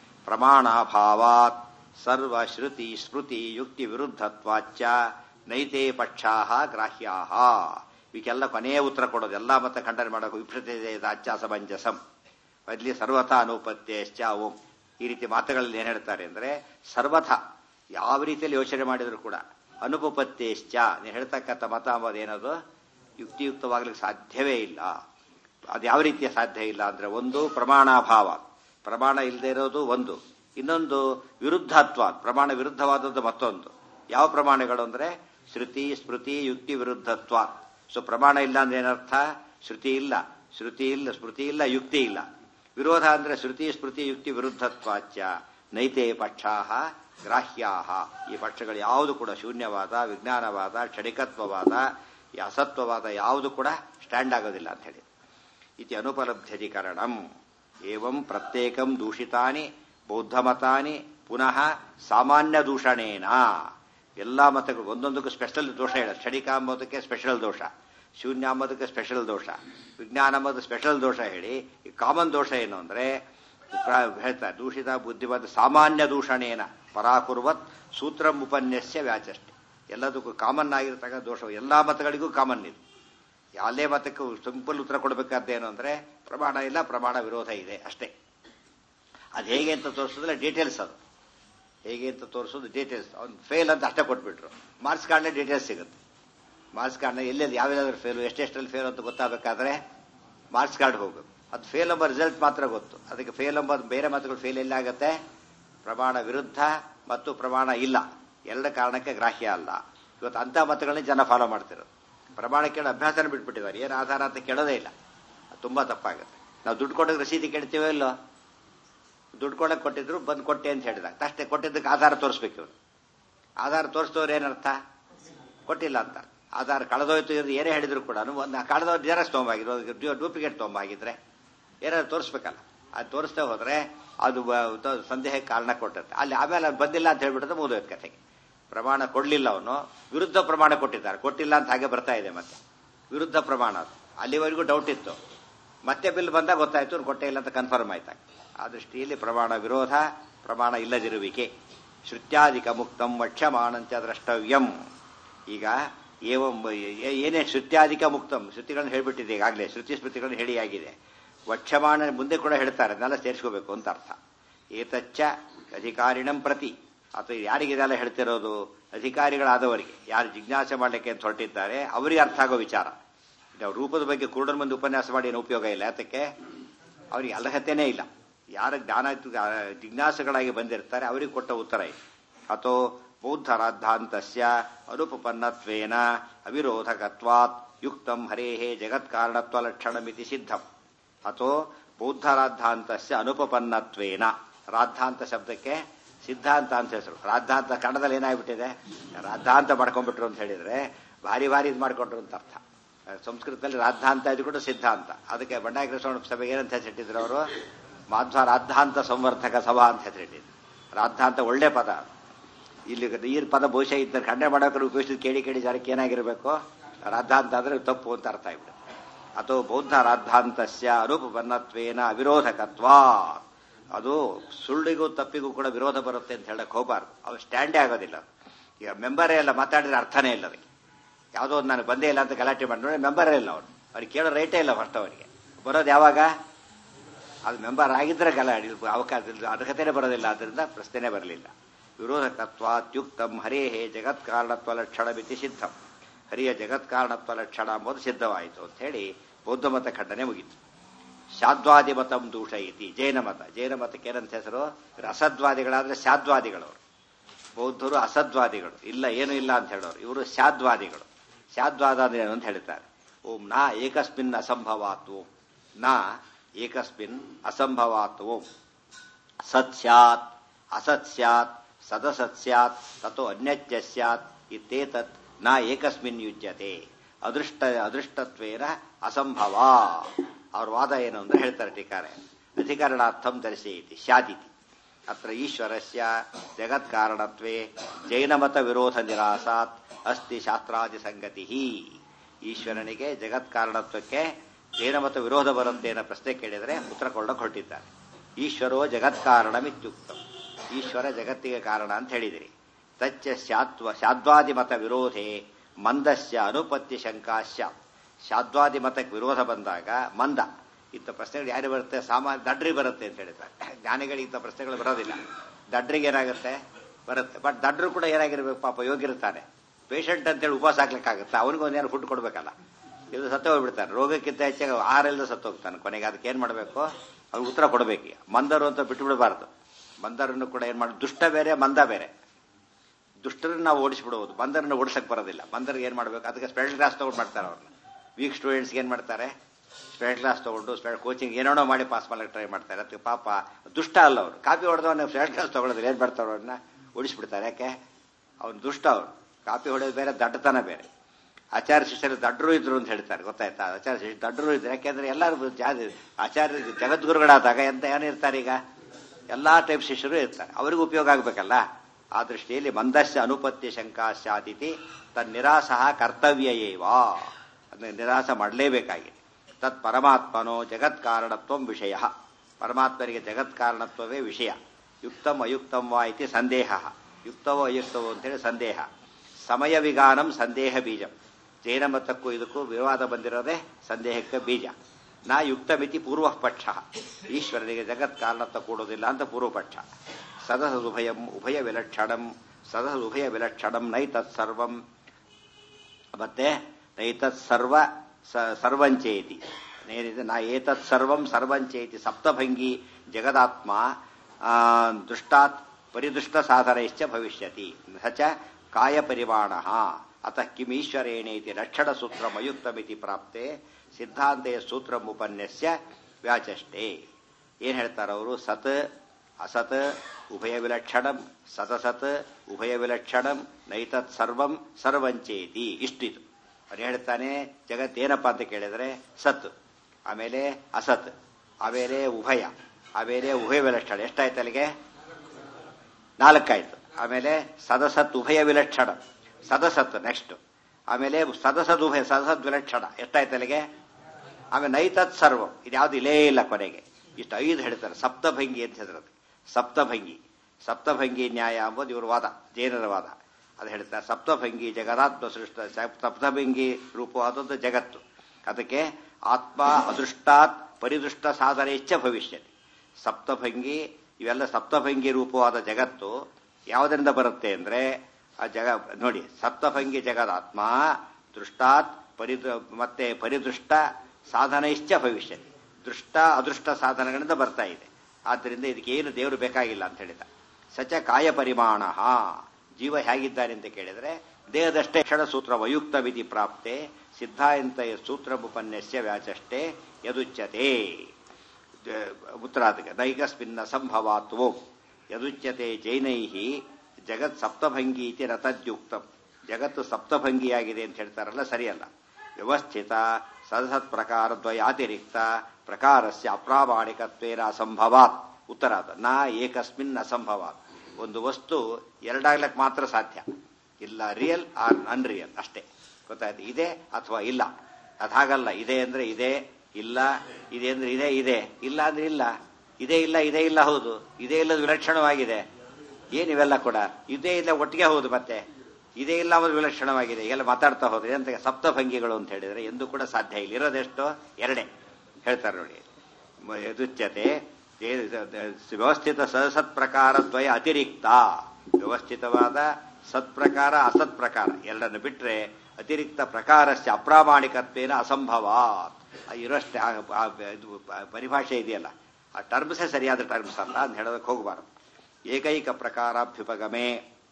ಪ್ರಮಾಣಾಭಾವಾತ್ ಸರ್ವ ಶ್ರುತಿ ಸ್ಮೃತಿ ಯುಕ್ತಿ ವಿರುದ್ಧತ್ವಾಚ್ಚ ನೈತೆ ಪಕ್ಷಾ ಗ್ರಾಹ್ಯಾ ಇವಕ್ಕೆಲ್ಲ ಕೊನೆಯ ಉತ್ತರ ಕೊಡೋದು ಎಲ್ಲ ಮತ ಖಂಡನೆ ಮಾಡೋಕೆ ವಿಪ್ರತಿದಾಚ್ಯ ಸಮಂಜಸಂ ಬದಲಿ ಸರ್ವಥಾ ಅನುಪತ್ತೇಶ್ಚ ಓಂ ಈ ರೀತಿ ಮಾತುಗಳಲ್ಲಿ ಏನ್ ಹೇಳ್ತಾರೆ ಅಂದ್ರೆ ಸರ್ವಥ ಯಾವ ರೀತಿಯಲ್ಲಿ ಯೋಚನೆ ಮಾಡಿದ್ರು ಕೂಡ ಅನುಪಪತ್ತೇಶ್ಚ ನೀವು ಹೇಳ್ತಕ್ಕಂಥ ಮತ ಅಂಬೋದು ಏನದು ಯುಕ್ತಿಯುಕ್ತವಾಗ್ಲಿಕ್ಕೆ ಸಾಧ್ಯವೇ ಇಲ್ಲ ಅದು ಯಾವ ರೀತಿಯ ಸಾಧ್ಯ ಇಲ್ಲ ಅಂದ್ರೆ ಒಂದು ಪ್ರಮಾಣಾಭಾವ ಪ್ರಮಾಣ ಇಲ್ಲದೆ ಇರೋದು ಒಂದು ಇನ್ನೊಂದು ವಿರುದ್ಧತ್ವ ಪ್ರಮಾಣ ವಿರುದ್ಧವಾದದ್ದು ಮತ್ತೊಂದು ಯಾವ ಪ್ರಮಾಣಗಳು ಅಂದ್ರೆ ಶ್ರುತಿ ಸ್ಮೃತಿ ಯುಕ್ತಿ ವಿರುದ್ಧತ್ವ ಸೊ ಪ್ರಮಾಣ ಇಲ್ಲ ಅಂದ್ರೆ ಏನರ್ಥ ಶ್ರುತಿ ಇಲ್ಲ ಶ್ರುತಿ ಇಲ್ಲ ಸ್ಮೃತಿ ಇಲ್ಲ ಯುಕ್ತಿ ಇಲ್ಲ ವಿರೋಧ ಅಂದ್ರೆ ಶ್ರುತಿ ಸ್ಮೃತಿ ಯುಕ್ತಿ ವಿರುದ್ಧತ್ವಾಚ್ಯ ನೈತೆ ಪಕ್ಷಾಹ ಗ್ರಾಹ್ಯಾಹ ಈ ಪಕ್ಷಗಳು ಯಾವುದು ಕೂಡ ಶೂನ್ಯವಾದ ವಿಜ್ಞಾನವಾದ ಕ್ಷಣಿಕತ್ವವಾದ ಈ ಅಸತ್ವವಾದ ಯಾವುದು ಕೂಡ ಸ್ಟ್ಯಾಂಡ್ ಆಗೋದಿಲ್ಲ ಅಂತ ಹೇಳಿ ಇತಿ ಅನುಪಲಬ್ಧ್ಯಧಿಕರಣಂ ಏವಂ ಪ್ರತ್ಯೇಕಂ ದೂಷಿತಾನಿ ಬೌದ್ಧಮತಾನಿ ಪುನಃ ಸಾಮಾನ್ಯ ದೂಷಣೇನ ಎಲ್ಲಾ ಮತಗಳು ಒಂದೊಂದಕ್ಕೂ ಸ್ಪೆಷಲ್ ದೋಷ ಹೇಳ ಕ್ಷಣಿಕ ಅಂಬೋದಕ್ಕೆ ಸ್ಪೆಷಲ್ ದೋಷ ಶೂನ್ಯ ಅಂಬೋದಕ್ಕೆ ಸ್ಪೆಷಲ್ ದೋಷ ವಿಜ್ಞಾನ ಅಂಬೋದು ಸ್ಪೆಷಲ್ ದೋಷ ಹೇಳಿ ಈ ಕಾಮನ್ ದೋಷ ಏನು ಅಂದ್ರೆ ಹೇಳ್ತಾರೆ ದೂಷಿತ ಬುದ್ಧಿವಾದ ಸಾಮಾನ್ಯ ದೂಷಣೇನ ಪರಾಕುರ್ವತ್ ಸೂತ್ರ ಉಪನ್ಯಸ್ಯ ವ್ಯಾಚಷ್ಟೆ ಎಲ್ಲದಕ್ಕೂ ಕಾಮನ್ ಆಗಿರ್ತಕ್ಕಂಥ ದೋಷ ಎಲ್ಲಾ ಮತಗಳಿಗೂ ಕಾಮನ್ ಇದು ಯಾವುದೇ ಮತಕ್ಕೂ ಸಿಂಪಲ್ ಉತ್ತರ ಕೊಡಬೇಕಾದ್ದೇನು ಅಂದ್ರೆ ಪ್ರಮಾಣ ಇಲ್ಲ ಪ್ರಮಾಣ ವಿರೋಧ ಇದೆ ಅಷ್ಟೇ ಅದು ಹೇಗೆ ಅಂತ ತೋರಿಸೋದಿಲ್ಲ ಡೀಟೇಲ್ಸ್ ಅದು ಹೇಗೆ ಅಂತ ತೋರಿಸೋದು ಡೀಟೇಲ್ಸ್ ಅವ್ನು ಫೇಲ್ ಅಂತ ಅಷ್ಟೇ ಕೊಟ್ಬಿಟ್ರು ಮಾರ್ಕ್ಸ್ ಕಾರ್ಡ್ನೇ ಡೀಟೇಲ್ಸ್ ಸಿಗುತ್ತೆ ಮಾರ್ಕ್ಸ್ ಕಾರ್ಡ್ನ ಎಲ್ಲೆಲ್ಲಿ ಯಾವ್ಯಾವ್ದಾದ್ರು ಫೇಲು ಎಷ್ಟೆಷ್ಟರಲ್ಲಿ ಫೇಲ್ ಅಂತ ಗೊತ್ತಾಗಬೇಕಾದ್ರೆ ಮಾರ್ಕ್ಸ್ ಕಾರ್ಡ್ ಹೋಗ್ಬೇಕು ಅದು ಫೇಲ್ ಎಂಬ ರಿಸಲ್ಟ್ ಮಾತ್ರ ಗೊತ್ತು ಅದಕ್ಕೆ ಫೇಲ್ ಎಂಬ ಬೇರೆ ಮಾತುಗಳು ಫೇಲ್ ಎಲ್ಲಿ ಆಗುತ್ತೆ ಪ್ರಮಾಣ ವಿರುದ್ಧ ಮತ್ತು ಪ್ರಮಾಣ ಇಲ್ಲ ಎರಡು ಕಾರಣಕ್ಕೆ ಗ್ರಾಹ್ಯ ಅಲ್ಲ ಇವತ್ತು ಅಂಥ ಮತಗಳನ್ನ ಜನ ಫಾಲೋ ಮಾಡ್ತಿರೋದು ಪ್ರಮಾಣ ಕೇಳೋ ಅಭ್ಯಾಸನ ಬಿಟ್ಬಿಟ್ಟಿದ್ದಾರೆ ಏನು ಆಧಾರ ಅಂತ ಕೇಳೋದೇ ಇಲ್ಲ ಅದು ತುಂಬಾ ತಪ್ಪಾಗುತ್ತೆ ನಾವು ದುಡ್ಡು ಕೊಡೋಕೆ ರಸೀದಿ ಕೇಳ್ತೀವೋ ಇಲ್ಲೋ ದುಡ್ಡು ಕೊಡಕ್ಕೆ ಕೊಟ್ಟಿದ್ರು ಬಂದು ಕೊಟ್ಟೆ ಅಂತ ಹೇಳಿದಾಗ ಅಷ್ಟೇ ಕೊಟ್ಟಿದ್ದಕ್ಕೆ ಆಧಾರ ತೋರಿಸ್ಬೇಕು ಇವರು ಆಧಾರ ತೋರಿಸಿದವ್ರು ಏನರ್ಥ ಕೊಟ್ಟಿಲ್ಲ ಅಂತ ಆಧಾರ ಕಳೆದೋಯ್ತು ಇವ್ರು ಏನೇ ಹೇಳಿದ್ರು ಕೂಡ ಒಂದು ಕಳೆದವ್ರು ಜೆರಾಕ್ಸ್ ತೊಗೊಂಬಾಗಿದ್ರು ಡೂಪ್ಲಿಕೇಟ್ ತೊಗೊಂಬಾಗಿದ್ರೆ ಏನಾದ್ರು ತೋರಿಸ್ಬೇಕಲ್ಲ ಅದು ತೋರಿಸ್ತಾ ಹೋದ್ರೆ ಅದು ಸಂದೇಹಕ್ಕೆ ಕಾರಣ ಕೊಟ್ಟತ್ತೆ ಅಲ್ಲಿ ಆಮೇಲೆ ಅದು ಬಂದಿಲ್ಲ ಅಂತ ಹೇಳ್ಬಿಟ್ಟರೆ ಮುಗಿದೋಯ್ತು ಕಥೆಗೆ ಪ್ರಮಾಣ ಕೊಡ್ಲಿಲ್ಲ ಅವನು ವಿರುದ್ಧ ಪ್ರಮಾಣ ಕೊಟ್ಟಿದ್ದಾರೆ ಕೊಟ್ಟಿಲ್ಲ ಅಂತ ಹಾಗೆ ಬರ್ತಾ ಇದೆ ಮತ್ತೆ ವಿರುದ್ಧ ಪ್ರಮಾಣ ಅದು ಅಲ್ಲಿವರೆಗೂ ಡೌಟ್ ಇತ್ತು ಮತ್ತೆ ಬಿಲ್ ಬಂದಾಗ ಗೊತ್ತಾಯ್ತು ಕೊಟ್ಟೆ ಇಲ್ಲ ಅಂತ ಕನ್ಫರ್ಮ್ ಆಯ್ತಾಗ ಆ ದೃಷ್ಟಿಯಲ್ಲಿ ಪ್ರಮಾಣ ವಿರೋಧ ಪ್ರಮಾಣ ಇಲ್ಲದಿರುವಿಕೆ ಶ್ರುತ್ಯಾಧಿಕ ಮುಕ್ತಂ ವಕ್ಷ್ಯಮಾಣಂಚ ದ್ರಷ್ಟವ್ಯಂ ಈಗ ಏವಂ ಏನೇ ಶ್ರುತ್ಯಾಧಿಕ ಮುಕ್ತಂ ಶ್ರುತಿಗಳನ್ನು ಹೇಳ್ಬಿಟ್ಟಿದೆ ಈಗಾಗಲೇ ಶ್ರುತಿ ಸ್ಮೃತಿಗಳನ್ನು ಹೇಳಿ ಆಗಿದೆ ವಕ್ಷಮಾಣ ಮುಂದೆ ಕೂಡ ಹೇಳ್ತಾರೆ ಅದನ್ನೆಲ್ಲ ಸೇರಿಸ್ಕೋಬೇಕು ಅಂತ ಅರ್ಥ ಏತಚ್ಚ ಅಧಿಕಾರಿಣಂ ಪ್ರತಿ ಅಥವಾ ಯಾರಿಗೆ ಇದೆಲ್ಲ ಹೇಳ್ತಿರೋದು ಅಧಿಕಾರಿಗಳಾದವರಿಗೆ ಯಾರು ಜಿಜ್ಞಾಸೆ ಮಾಡಲಿಕ್ಕೆ ಅಂತ ಹೊರಟಿದ್ದಾರೆ ಅವರಿಗೆ ಅರ್ಥ ಆಗೋ ವಿಚಾರ ನಾವು ರೂಪದ ಬಗ್ಗೆ ಕುರುಡನ ಮುಂದೆ ಉಪನ್ಯಾಸ ಮಾಡಿ ಏನು ಉಪಯೋಗ ಇಲ್ಲ ಯಾತಕ್ಕೆ ಅವರಿಗೆ ಅರ್ಹತೆನೇ ಇಲ್ಲ ಯಾರ ಜ್ಞಾನ ಜಿಜ್ಞಾಸಗಳಾಗಿ ಬಂದಿರ್ತಾರೆ ಅವರಿಗೆ ಕೊಟ್ಟ ಉತ್ತರ ಇದೆ ಅಥೋ ಬೌದ್ಧರಾದ್ಧಾಂತಸ್ಯ ಅನುಪಪನ್ನತ್ವೇನ ಅವಿರೋಧಕತ್ವಾತ್ ಯುಕ್ತಂ ಹರೇಹೇ ಜಗತ್ಕಾರಣತ್ವ ಲಕ್ಷಣಮಿತಿ ಸಿದ್ಧಂ ಅಥೋ ಬೌದ್ಧರಾದ್ಧಾಂತಸ್ಯ ಅನುಪಪನ್ನತ್ವೇನ ರಾದ್ಧಾಂತ ಶಬ್ದಕ್ಕೆ ಸಿದ್ಧಾಂತ ಅಂತ ಹೆಸರು ರಾದ್ಧಾಂತ ಕನ್ನಡದಲ್ಲಿ ಏನಾಗ್ಬಿಟ್ಟಿದೆ ರಾದ್ಧಾಂತ ಮಾಡ್ಕೊಂಡ್ಬಿಟ್ರು ಅಂತ ಹೇಳಿದ್ರೆ ಭಾರಿ ಭಾರಿ ಇದು ಮಾಡ್ಕೊಂಡ್ರು ಅಂತ ಅರ್ಥ ಸಂಸ್ಕೃತದಲ್ಲಿ ರಾದ್ಧಾಂತ ಇದು ಕೂಡ ಸಿದ್ಧಾಂತ ಅದಕ್ಕೆ ಬಂಡಾಯ ಕೃಷ್ಣ ಸಭೆಗೆ ಏನಂತ ಹೆಸರಿಟ್ಟಿದ್ರು ಅವರು ಮಾಧ್ವ ರಾದ್ಧಾಂತ ಸಂವರ್ಧಕ ಸಭಾ ಅಂತ ಹೆಸರಿಟ್ಟಿದ್ದು ರಾದ್ಧಾಂತ ಒಳ್ಳೆ ಪದ ಅದು. ಇಲ್ಲಿ ಈ ಪದ ಬಹುಶಃ ಇದ್ದ ಖಂಡನೆ ಮಾಡೋಕೆ ಉಪಯೋಗಿಸಿದ ಕೇಳಿ ಕೇಳಿ ಜನಕ್ಕೆ ಏನಾಗಿರಬೇಕು ರಾದ್ಧಾಂತ ಅಂದ್ರೆ ತಪ್ಪು ಅಂತ ಅರ್ಥ ಆಗ್ಬಿಡುತ್ತೆ ಅಥವಾ ಬೌದ್ಧ ರಾದ್ಧಾಂತಸ್ಯ ಅನುಪನ್ನತ್ವೇನ ಅವಿರೋಧಕತ್ವ ಅದು ಸುಳ್ಳಿಗೂ ತಪ್ಪಿಗೂ ಕೂಡ ವಿರೋಧ ಬರುತ್ತೆ ಅಂತ ಹೇಳಕ್ ಹೋಗಬಾರ್ದು ಅವು ಸ್ಟ್ಯಾಂಡೇ ಆಗೋದಿಲ್ಲ ಈಗ ಮೆಂಬರೇ ಎಲ್ಲ ಮಾತಾಡಿದ್ರೆ ಅರ್ಥನೇ ಇಲ್ಲ ಅದಕ್ಕೆ ಯಾವುದೋ ಒಂದು ನನಗೆ ಬಂದೇ ಇಲ್ಲ ಅಂತ ಗಲಾಟೆ ಮಾಡಿ ನೋಡಿ ಮೆಂಬರೇ ಇಲ್ಲ ಅವನು ಅವ್ರಿಗೆ ಕೇಳೋ ರೈಟೇ ಇಲ್ಲ ಫಸ್ಟ್ ಅವರಿಗೆ ಬರೋದು ಯಾವಾಗ ಅದು ಮೆಂಬರ್ ಆಗಿದ್ರೆ ಗಲಾಟೆ ಅವಕಾಶ ಇಲ್ಲ ಅರ್ಹತೆನೇ ಬರೋದಿಲ್ಲ ಆದ್ದರಿಂದ ಪ್ರಶ್ನೆನೇ ಬರಲಿಲ್ಲ ವಿರೋಧಕತ್ವಾತ್ಯುಕ್ತಂ ಹರೇಹೇ ಜಗತ್ಕಾರಣತ್ವ ಲಕ್ಷಣ ಮಿತಿ ಸಿದ್ಧಂ ಹರಿಯ ಜಗತ್ಕಾರಣತ್ವ ಲಕ್ಷಣ ಎಂಬುದು ಸಿದ್ಧವಾಯಿತು ಅಂತ ಹೇಳಿ ಬೌದ್ಧ ಮತ ಖಂಡನೆ ಮುಗಿತು ಶಾದ್ವಾದಿ ಮತಂ ದೂಷ ಇತಿ ಜೈನ ಮತ ಜೈನ ಮತಕ್ಕೆ ಏನಂತ ಹೆಸರು ಇವ್ರು ಅಸದ್ವಾದಿಗಳಾದ್ರೆ ಶಾದ್ವಾದಿಗಳವರು ಬೌದ್ಧರು ಅಸದ್ವಾದಿಗಳು ಇಲ್ಲ ಏನು ಇಲ್ಲ ಅಂತ ಹೇಳೋರು ಇವರು ಶಾದ್ವಾದಿಗಳು ಶಾದ್ವಾದ ಅಂದ್ರೆ ಏನು ಅಂತ ಹೇಳ್ತಾರೆ ಓಂ ನಾ ಏಕಸ್ಮಿನ್ ಅಸಂಭವಾತ್ ಓಂ ನಾ ಏಕಸ್ಮಿನ್ ಅಸಂಭವಾತ್ ಓಂ ಸತ್ ಸ್ಯಾತ್ ಅಸತ್ ಸ್ಯಾತ್ ಸದಸತ್ ಸ್ಯಾತ್ ತಥೋ ಅನ್ಯಜ್ಯ ಸ್ಯಾತ್ ಇತ್ತೇತತ್ ನ ಏಕಸ್ಮಿನ್ ಯುಜ್ಯತೆ ಅದೃಷ್ಟ ಅದೃಷ್ಟತ್ವೇನ ಅಸಂಭವ ಅವ್ರ ವಾದ ಏನು ಅಂದ್ರೆ ಹೇಳ್ತಾರೆ ಟೀಕಾರೆ ಅಧಿಕರಣಾರ್ಥಂ ದರ್ಶಯತಿ ಸ್ಯಾದಿತಿ ಅತ್ರ ಈಶ್ವರಸ್ಯ ಜಗತ್ಕಾರಣತ್ವೇ ಜೈನಮತ ವಿರೋಧ ನಿರಾಸಾತ್ ಅಸ್ತಿ ಶಾಸ್ತ್ರಾದಿ ಸಂಗತಿ ಈಶ್ವರನಿಗೆ ಜಗತ್ಕಾರಣತ್ವಕ್ಕೆ ಜೈನಮತ ವಿರೋಧ ಬರುತ್ತೆ ಅನ್ನೋ ಪ್ರಶ್ನೆ ಕೇಳಿದರೆ ಉತ್ತರ ಕೊಳ್ಳಕ್ಕೆ ಹೊರಟಿದ್ದಾರೆ ಈಶ್ವರೋ ಜಗತ್ಕಾರಣಮಿತ್ಯುಕ್ತ ಈಶ್ವರ ಜಗತ್ತಿಗೆ ಕಾರಣ ಅಂತ ಹೇಳಿದಿರಿ ತಚ್ಚ ಶಾತ್ವ ಶಾದ್ವಾದಿ ಮತ ವಿರೋಧೆ ಮಂದಸ್ಯ ಅನುಪತ್ತಿ ಶಂಕಾಶ್ಯ ಶಾದ್ವಾದಿ ಮತಕ್ಕೆ ವಿರೋಧ ಬಂದಾಗ ಮಂದ ಇಂಥ ಪ್ರಶ್ನೆಗಳು ಯಾರು ಬರುತ್ತೆ ಸಾಮಾನ್ಯ ದಡ್ರಿಗೆ ಬರುತ್ತೆ ಅಂತ ಹೇಳ್ತಾರೆ ಜ್ಞಾನಿಗಳಿಗೆ ಇಂಥ ಪ್ರಶ್ನೆಗಳು ಬರೋದಿಲ್ಲ ದಡ್ರಿಗೆ ಏನಾಗುತ್ತೆ ಬರುತ್ತೆ ಬಟ್ ದಡ್ರು ಕೂಡ ಏನಾಗಿರ್ಬೇಕು ಪಾಪ ಯೋಗಿರ್ತಾನೆ ಪೇಷಂಟ್ ಅಂತೇಳಿ ಉಪವಾಸ ಹಾಕ್ಲಿಕ್ಕಾಗುತ್ತೆ ಅವನಿಗೆ ಒಂದೇನು ಫುಡ್ ಕೊಡ್ಬೇಕಲ್ಲ ಇದು ಸತ್ತು ಹೋಗ್ಬಿಡ್ತಾನೆ ರೋಗಕ್ಕಿಂತ ಹೆಚ್ಚಾಗಿ ಆರೆಲ್ಲ ಸತ್ತು ಹೋಗ್ತಾನೆ ಕೊನೆಗೆ ಅದಕ್ಕೆ ಏನು ಮಾಡಬೇಕು ಅವ್ರಿಗೆ ಉತ್ತರ ಕೊಡಬೇಕು ಮಂದರು ಅಂತ ಬಿಟ್ಟು ಬಿಡಬಾರ್ದು ಮಂದರನ್ನು ಕೂಡ ಏನು ಮಾಡಿ ದುಷ್ಟ ಬೇರೆ ಮಂದ ಬೇರೆ ದುಷ್ಟರನ್ನ ನಾವು ಓಡಿಸ್ಬಿಡಬಹುದು ಬಂದರನ್ನ ಓಡಿಸಕ್ ಬರೋದಿಲ್ಲ ಬಂದರ್ಗೆ ಏನ್ ಮಾಡ್ಬೇಕು ಅದಕ್ಕೆ ಸ್ಪೆಷಲ್ ಕ್ಲಾಸ್ ತಗೊಂಡು ಮಾಡ್ತಾರೆ ಅವ್ರನ್ನ ವೀಕ್ ಸ್ಟೂಡೆಂಟ್ಸ್ಗೆ ಏನ್ ಮಾಡ್ತಾರೆ ಸ್ಪೆಷಲ್ ಕ್ಲಾಸ್ ತಗೊಂಡು ಸ್ಪೆಷಲ್ ಕೋಚಿಂಗ್ ಏನೇನೋ ಮಾಡಿ ಪಾಸ್ ಮಾಡಕ್ಕೆ ಟ್ರೈ ಮಾಡ್ತಾರೆ ಅದಕ್ಕೆ ಪಾಪ ದುಷ್ಟ ಅಲ್ಲ ಅವರು ಕಾಪಿ ಹೊಡೆದವನ್ನ ಸ್ಪೆಷಲ್ ಕ್ಲಾಸ್ ತಗೊಳ್ಳೋದ್ರೆ ಏನ್ ಮಾಡ್ತಾರೆ ಅವ್ರನ್ನ ಓಡಿಸ್ಬಿಡ್ತಾರೆ ಯಾಕೆ ಅವ್ನು ದುಷ್ಟ ಅವ್ರು ಕಾಪಿ ಹೊಡೆಯೋದು ಬೇರೆ ದಡ್ಡತನ ಬೇರೆ ಆಚಾರ್ಯ ಶಿಷ್ಯರು ದಡ್ಡರು ಇದ್ರು ಅಂತ ಹೇಳ್ತಾರೆ ಗೊತ್ತಾಯ್ತಾ ಆಚಾರ್ಯ ಶಿಷ್ಯ ದಡ್ಡರು ಇದ್ರು ಯಾಕೆಂದ್ರೆ ಎಲ್ಲರೂ ಜಾತಿ ಆಚಾರ್ಯ ಜಗದ್ಗುರುಗಳಾದಾಗ ಎಂತ ಏನಿರ್ತಾರೆ ಈಗ ಎಲ್ಲಾ ಟೈಪ್ ಶಿಷ್ಯರು ಇರ್ತಾರೆ ಅವರಿಗೂ ಉಪಯೋಗ ಆಗ್ಬೇಕಲ್ಲ ಆ ದೃಷ್ಟಿಯಲ್ಲಿ ಮಂದಸ್ಯ ಅನುಪತ್ತಿ ಶಂಕಾಶ್ಯಾತಿಥಿ ತನ್ ನಿರಾಸ ಕರ್ತವ್ಯ ಏವಾ ಅದನ್ನ ನಿರಾಸ ಮಾಡಲೇಬೇಕಾಗಿದೆ ತತ್ ಪರಮಾತ್ಮನೋ ಜಗತ್ ಕಾರಣತ್ವ ವಿಷಯ ಪರಮಾತ್ಮನಿಗೆ ಜಗತ್ ಕಾರಣತ್ವವೇ ವಿಷಯ ಯುಕ್ತಂ ಅಯುಕ್ತಂ ವಾ ಇತಿ ಸಂದೇಹ ಯುಕ್ತವೋ ಅಯುಕ್ತವೋ ಅಂತೇಳಿ ಸಂದೇಹ ಸಮಯ ವಿಗಾನಂ ಸಂದೇಹ ಬೀಜಂ ಜೈನ ಮತಕ್ಕೂ ಇದಕ್ಕೂ ವಿವಾದ ಬಂದಿರೋದೇ ಸಂದೇಹಕ್ಕೆ ಬೀಜ ನಾ ಯುಕ್ತಮಿತಿ ಪೂರ್ವ ಪಕ್ಷ ಈಶ್ವರನಿಗೆ ಜಗತ್ ಕಾರಣತ್ವ ಕೂಡೋದಿಲ್ಲ ಅಂತ ಪೂರ್ವ ಪಕ್ಷ ಸದಸದುಭಯಂ ಉಭಯ ವಿಲಕ್ಷಣಂ ಸದಸದುಭಯ ವಿಲಕ್ಷಣಂ ನೈತತ್ ಸರ್ವಂ ಮತ್ತೆ ನೈತತ್ ಸರ್ವ ಸರ್ವಂಚೇತಿ ಏನಿದೆ ನಾ ಏತತ್ ಸರ್ವಂ ಸರ್ವಂಚೇತಿ ಸಪ್ತಭಂಗಿ ಜಗದಾತ್ಮ ದೃಷ್ಟಾತ್ ಪರಿದೃಷ್ಟ ಸಾಧನೈಶ್ಚ ಭವಿಷ್ಯತಿ ಸ ಚ ಕಾಯಪರಿಮಾಣ ಅತಃ ಕಿಮೀಶ್ವರೇಣೇತಿ ಲಕ್ಷಣ ಸೂತ್ರಮಯುಕ್ತಮಿತಿ ಪ್ರಾಪ್ತೆ ಸಿದ್ಧಾಂತೆಯ ಸೂತ್ರ ಉಪನ್ಯಸ್ಯ ವ್ಯಾಚಷ್ಟೇ ಏನ್ ಹೇಳ್ತಾರೆ ಅವರು ಸತ್ ಅಸತ್ ಉಭಯ ವಿಲಕ್ಷಣಂ ಸತಸತ್ ಉಭಯ ವಿಲಕ್ಷಣಂ ನೈತತ್ ಸರ್ವಂ ಸರ್ವಂಚೇತಿ ಇಷ್ಟಿದು ಅವನು ಹೇಳ್ತಾನೆ ಜಗತ್ತೇನಪ್ಪ ಅಂತ ಕೇಳಿದ್ರೆ ಸತ್ ಆಮೇಲೆ ಅಸತ್ ಆಮೇಲೆ ಉಭಯ ಆಮೇಲೆ ಉಭಯ ವಿಲಕ್ಷಣ ಎಷ್ಟಾಯ್ತು ಅಲ್ಲಿಗೆ ನಾಲ್ಕಾಯ್ತು ಆಮೇಲೆ ಸದಸತ್ ಉಭಯ ವಿಲಕ್ಷಣ ಸದಸತ್ ನೆಕ್ಸ್ಟ್ ಆಮೇಲೆ ಸದಸದ್ ಉಭಯ ಸದಸದ್ ವಿಲಕ್ಷಣ ಎಷ್ಟಾಯ್ತು ಅಲ್ಲಿಗೆ ಆಮೇಲೆ ನೈತತ್ ಸರ್ವಂ ಇದ್ಯಾವ್ದು ಇಲ್ಲೇ ಇಲ್ಲ ಕೊನೆಗೆ ಇಷ್ಟು ಐದು ಹೇಳ್ತಾರೆ ಸಪ್ತಭಂಗಿ ಅಂತ ಹೆಸರದು ಸಪ್ತಭಂಗಿ ಸಪ್ತಭಂಗಿ ನ್ಯಾಯ ಎಂಬುದು ಇವರು ವಾದ ಜೈನರ ವಾದ ಅದು ಹೇಳ್ತಾರೆ ಸಪ್ತಭಂಗಿ ಜಗದಾತ್ಮ ಸೃಷ್ಟ ಸಪ್ತಭಂಗಿ ರೂಪವಾದದ್ದು ಜಗತ್ತು ಅದಕ್ಕೆ ಆತ್ಮ ಅದೃಷ್ಟಾತ್ ಪರಿದೃಷ್ಟ ಸಾಧನೆ ಇಚ್ಛ ಭವಿಷ್ಯತಿ ಸಪ್ತಭಂಗಿ ಇವೆಲ್ಲ ಸಪ್ತಭಂಗಿ ರೂಪವಾದ ಜಗತ್ತು ಯಾವುದರಿಂದ ಬರುತ್ತೆ ಅಂದ್ರೆ ಆ ಜಗ ನೋಡಿ ಸಪ್ತಭಂಗಿ ಜಗದಾತ್ಮ ದೃಷ್ಟಾತ್ ಪರಿದ ಮತ್ತೆ ಪರಿದೃಷ್ಟ ಸಾಧನೈಶ್ಚ ಭವಿಷ್ಯತಿ ದೃಷ್ಟ ಅದೃಷ್ಟ ಸಾಧನಗಳಿಂದ ಬರ್ತಾ ಇದೆ ಆದ್ದರಿಂದ ಇದಕ್ಕೆ ಏನು ದೇವರು ಬೇಕಾಗಿಲ್ಲ ಅಂತ ಹೇಳಿದ ಸಚ ಕಾಯ ಪರಿಮಾಣ ಜೀವ ಹೇಗಿದ್ದಾನೆ ಅಂತ ಕೇಳಿದ್ರೆ ದೇಹದಷ್ಟೇ ಕ್ಷಣ ಸೂತ್ರ ವಯುಕ್ತ ವಿಧಿ ಪ್ರಾಪ್ತೆ ಸಿದ್ಧಾಂತ ಸೂತ್ರ ಉಪನ್ಯಸ್ಯ ವ್ಯಾಚಷ್ಟೇ ಯದುಚ್ಯತೆ ಉತ್ತರಾದಿಗೆ ನೈಕಸ್ಮಿನ್ನ ಸಂಭವಾತ್ವೋ ಯದುಚ್ಯತೆ ಜೈನೈ ಜಗತ್ ಸಪ್ತಭಂಗಿ ಇತಿ ರತದ್ಯುಕ್ತಂ ಜಗತ್ತು ಸಪ್ತಭಂಗಿಯಾಗಿದೆ ಅಂತ ಹೇಳ್ತಾರಲ್ಲ ಸರಿಯಲ್ಲ ವ್ಯವಸ್ಥಿತ ಸದಸತ್ ಪ್ರಕಾರದ್ವಯ ಅತಿರಿಕ್ತ ಪ್ರಕಾರಸ್ಯ ಅಪ್ರಾಮಾಣಿಕತ್ವೇನ ಅಸಂಭವಾತ್ ಉತ್ತರ ಅದು ನಾ ಏಕಸ್ಮಿನ್ ಅಸಂಭವಾತ್ ಒಂದು ವಸ್ತು ಎರಡಾಗ್ಲಕ್ಕೆ ಮಾತ್ರ ಸಾಧ್ಯ ಇಲ್ಲ ರಿಯಲ್ ಆರ್ ಅನ್ರಿಯಲ್ ಅಷ್ಟೇ ಗೊತ್ತಾಯ್ತು ಇದೆ ಅಥವಾ ಇಲ್ಲ ಅದು ಹಾಗಲ್ಲ ಇದೆ ಅಂದ್ರೆ ಇದೆ ಇಲ್ಲ ಇದೆ ಅಂದ್ರೆ ಇದೆ ಇದೆ ಇಲ್ಲ ಅಂದ್ರೆ ಇಲ್ಲ ಇದೇ ಇಲ್ಲ ಇದೇ ಇಲ್ಲ ಹೌದು ಇದೇ ಇಲ್ಲದ ವಿಲಕ್ಷಣವಾಗಿದೆ ಏನ್ ಇವೆಲ್ಲ ಕೂಡ ಇದೇ ಇಲ್ಲ ಒಟ್ಟಿಗೆ ಹೌದು ಮತ್ತೆ ಇದೇ ಇಲ್ಲ ಒಂದು ವಿಲಕ್ಷಣವಾಗಿದೆ ಎಲ್ಲ ಮಾತಾಡ್ತಾ ಹೋದ್ರೆ ಅಂತ ಸಪ್ತಭಂಗಿಗಳು ಅಂತ ಹೇಳಿದ್ರೆ ಎಂದು ಕೂಡ ಸಾಧ್ಯ ಇಲ್ಲ ಇರೋದೆಷ್ಟು ಎರಡೇ ಹೇಳ್ತಾರೆ ನೋಡಿ ಮ- ಯದುಚ್ಯತೆ ಏ- ವ್ಯವಸ್ಥಿತ ಸಸತ್ ಪ್ರಕಾರ ದ್ವಯ ಅತಿರಿಕ್ತ ವ್ಯವಸ್ಥಿತವಾದ ಸತ್ಪ್ರಕಾರ ಅಸತ್ ಪ್ರಕಾರ ಎರಡನ್ನು ಬಿಟ್ರೆ ಅತಿರಿಕ್ತ ಪ್ರಕಾರಸ್ಯ ಅಪ್ರಾಮಾಣಿಕತ್ವೇನ ಅಸಂಭವಾತ್ ಆ ಇರೋಷ್ಟೇ ಆ- ಆ- ಇದು ಪರಿಭಾಷೆ ಇದೆಯಲ್ಲ ಆ ಟರ್ಮ್ಸೇ ಸರಿಯಾದ ಟರ್ಮ್ಸ್ ಅಲ್ಲ ಅಂತ ಹೇಳೋದಕ್ಕೆ ಹೋಗಬಾರದು ಏಕೈಕ ಪ್ರಕಾರಾಭ್ಯುಪಗಮೆ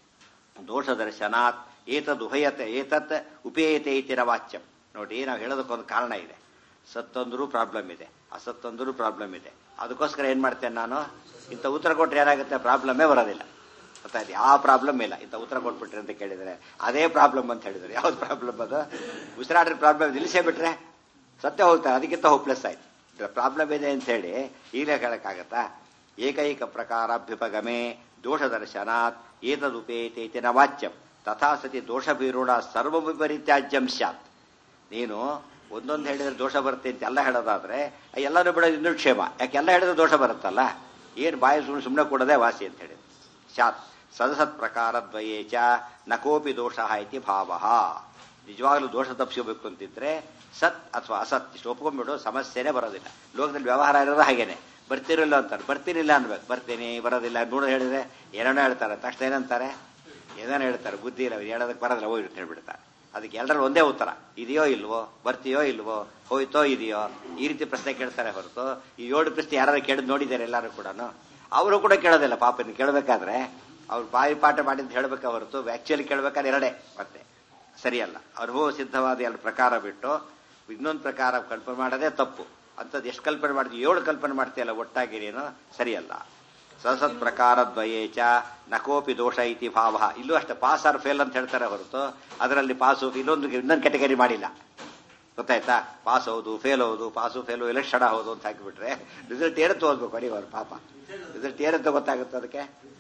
ದೋಷದರ್ಶನಾತ್ ಏತದ್ ಉಭಯತೆ ಏತತ್ ಉಪೇಯತೆ ಇತಿರ ವಾಚ್ಯಂ ನೋಡಿ ನಾವು ಹೇಳೋದಕ್ಕೊಂದು ಕಾರಣ ಇದೆ ಸತ್ತೊಂದರೂ ಪ್ರಾಬ್ಲಮ್ ಇದೆ ಅಸತ್ತೊಂದರೂ ಪ್ರಾಬ್ಲಮ್ ಇದೆ ಅದಕ್ಕೋಸ್ಕರ ಏನ್ ಮಾಡ್ತೇನೆ ನಾನು ಇಂಥ ಉತ್ತರ ಕೊಟ್ಟರೆ ಏನಾಗುತ್ತೆ ಪ್ರಾಬ್ಲಮ್ಮೇ ಬರೋದಿಲ್ಲ ಗೊತ್ತಾಯ್ತು ಯಾವ ಪ್ರಾಬ್ಲಮ್ ಇಲ್ಲ ಇಂಥ ಉತ್ತರ ಕೊಟ್ಬಿಟ್ರೆ ಅಂತ ಕೇಳಿದ್ರೆ ಅದೇ ಪ್ರಾಬ್ಲಮ್ ಅಂತ ಹೇಳಿದ್ರೆ ಯಾವ್ದು ಪ್ರಾಬ್ಲಮ್ ಅದು ಉಸಿರಾಡ್ರ ಪ್ರಾಬ್ಲಮ್ ನಿಲ್ಲಿಸೇ ಬಿಟ್ರೆ ಸತ್ಯ ಹೋಗ್ತಾರೆ ಅದಕ್ಕಿಂತ ಹೋಪ್ಲೆಸ್ ಆಯ್ತು ಪ್ರಾಬ್ಲಮ್ ಇದೆ ಅಂತ ಹೇಳಿ ಈಗಲೇ ಹೇಳಕ್ಕಾಗತ್ತಾ ಏಕೈಕ ಪ್ರಕಾರಾಭ್ಯುಪಗಮೆ ದೋಷದರ್ಶನಾತ್ ಏತದುಪೇತೇತಿ ನ ವಾಚ್ಯಂ ತಥಾ ಸತಿ ದೋಷಭೀರುಣ ಸರ್ವ ವಿಪರೀತ್ಯಾಜ್ಯಂ ಸ್ಯಾತ್ ನೀನು ಒಂದೊಂದು ಹೇಳಿದ್ರೆ ದೋಷ ಬರುತ್ತೆ ಅಂತ ಎಲ್ಲ ಹೇಳೋದಾದ್ರೆ ಎಲ್ಲರೂ ಬಿಡೋದು ಇನ್ನೂ ಕ್ಷೇಮ ಯಾಕೆ ಎಲ್ಲ ಹೇಳಿದ್ರೆ ದೋಷ ಬರುತ್ತಲ್ಲ ಏನು ಬಾಯಿ ಸುಮ್ಮನೆ ಸುಮ್ಮನೆ ಕೊಡೋದೇ ವಾಸಿ ಅಂತ ಹೇಳಿ ಸ್ಯಾತ್ ಸದಸತ್ ಪ್ರಕಾರ ದ್ವಯೇ ಚ ನಕೋಪಿ ದೋಷ ಇತಿ ಭಾವ ನಿಜವಾಗ್ಲೂ ದೋಷ ತಪ್ಪಿಸಬೇಕು ಅಂತಿದ್ರೆ ಸತ್ ಅಥವಾ ಅಸತ್ ಇಷ್ಟು ಒಪ್ಕೊಂಡ್ಬಿಡು ಸಮಸ್ಯೆನೇ ಬರೋದಿಲ್ಲ ಲೋಕದಲ್ಲಿ ವ್ಯವಹಾರ ಇರೋದು ಹಾಗೇನೆ ಬರ್ತಿರಲ್ಲ ಅಂತಾರೆ ಬರ್ತೀನಿಲ್ಲ ಅನ್ಬೇಕು ಬರ್ತೀನಿ ಬರೋದಿಲ್ಲ ನೋಡು ಹೇಳಿದ್ರೆ ಏನೇನೋ ಹೇಳ್ತಾರೆ ತಕ್ಷಣ ಏನಂತಾರೆ ಏನೇನೋ ಹೇಳ್ತಾರೆ ಬುದ್ಧಿ ಇಲ್ಲ ಹೇಳೋದಕ್ಕೆ ಬರೋದಿಲ್ಲ ಹೋಗಿ ಅಂತ ಹೇಳ್ಬಿಡ್ತಾರೆ ಅದಕ್ಕೆ ಎಲ್ಲರೂ ಒಂದೇ ಉತ್ತರ ಇದೆಯೋ ಇಲ್ವೋ ಬರ್ತೀಯೋ ಇಲ್ವೋ ಹೋಯ್ತೋ ಇದೆಯೋ ಈ ರೀತಿ ಪ್ರಶ್ನೆ ಕೇಳ್ತಾರೆ ಹೊರತು ಈ ಏಳು ಪ್ರಶ್ನೆ ಯಾರು ಕೇಳಿದ್ ನೋಡಿದ್ದಾರೆ ಎಲ್ಲರೂ ಕೂಡ ಅವರು ಕೂಡ ಕೇಳೋದಿಲ್ಲ ಪಾಪ ಇನ್ನು ಕೇಳಬೇಕಾದ್ರೆ ಅವ್ರು ಬಾಯಿ ಪಾಠ ಮಾಡಿದ್ದು ಹೇಳ್ಬೇಕ ಹೊರತು ಆಕ್ಚುಲಿ ಕೇಳ್ಬೇಕಾದ್ರೆ ಎರಡೇ ಮತ್ತೆ ಸರಿಯಲ್ಲ ಅನುಭವ ಸಿದ್ಧವಾದ ಎರಡು ಪ್ರಕಾರ ಬಿಟ್ಟು ಇನ್ನೊಂದು ಪ್ರಕಾರ ಕಲ್ಪನೆ ಮಾಡೋದೇ ತಪ್ಪು ಅಂಥದ್ದು ಎಷ್ಟು ಕಲ್ಪನೆ ಮಾಡ್ತೀವಿ ಏಳು ಕಲ್ಪನೆ ಮಾಡ್ತೀಯಲ್ಲ ಒಟ್ಟಾಗಿ ನೀನು ಸರಿಯಲ್ಲ ಸಸತ್ ಪ್ರಕಾರ ದ್ವಯೇ ಚ ನಕೋಪಿ ದೋಷ ಇತಿ ಭಾವ ಇಲ್ಲೂ ಅಷ್ಟೇ ಪಾಸ್ ಆರ್ ಫೇಲ್ ಅಂತ ಹೇಳ್ತಾರೆ ಹೊರತು ಅದರಲ್ಲಿ ಪಾಸು ಇನ್ನೊಂದು ಇನ್ನೊಂದು ಕ್ಯಾಟಗರಿ ಮಾಡಿಲ್ಲ ಗೊತ್ತಾಯ್ತಾ ಪಾಸ್ ಹೌದು ಫೇಲ್ ಹೌದು ಪಾಸು ಫೇಲು ಎಲೆಕ್ಷನ್ ಹೌದು ಅಂತ ಹಾಕಿಬಿಟ್ರೆ ರಿಸಲ್ಟ್ ಏನಂತ ಓದ್ಬೇಕು ಅಡಿ ಅವ್ರು ಪಾಪ ರಿಸಲ್ಟ್ ಏನಂತ ಗೊತ್ತಾಗುತ್ತೆ ಅದಕ್ಕೆ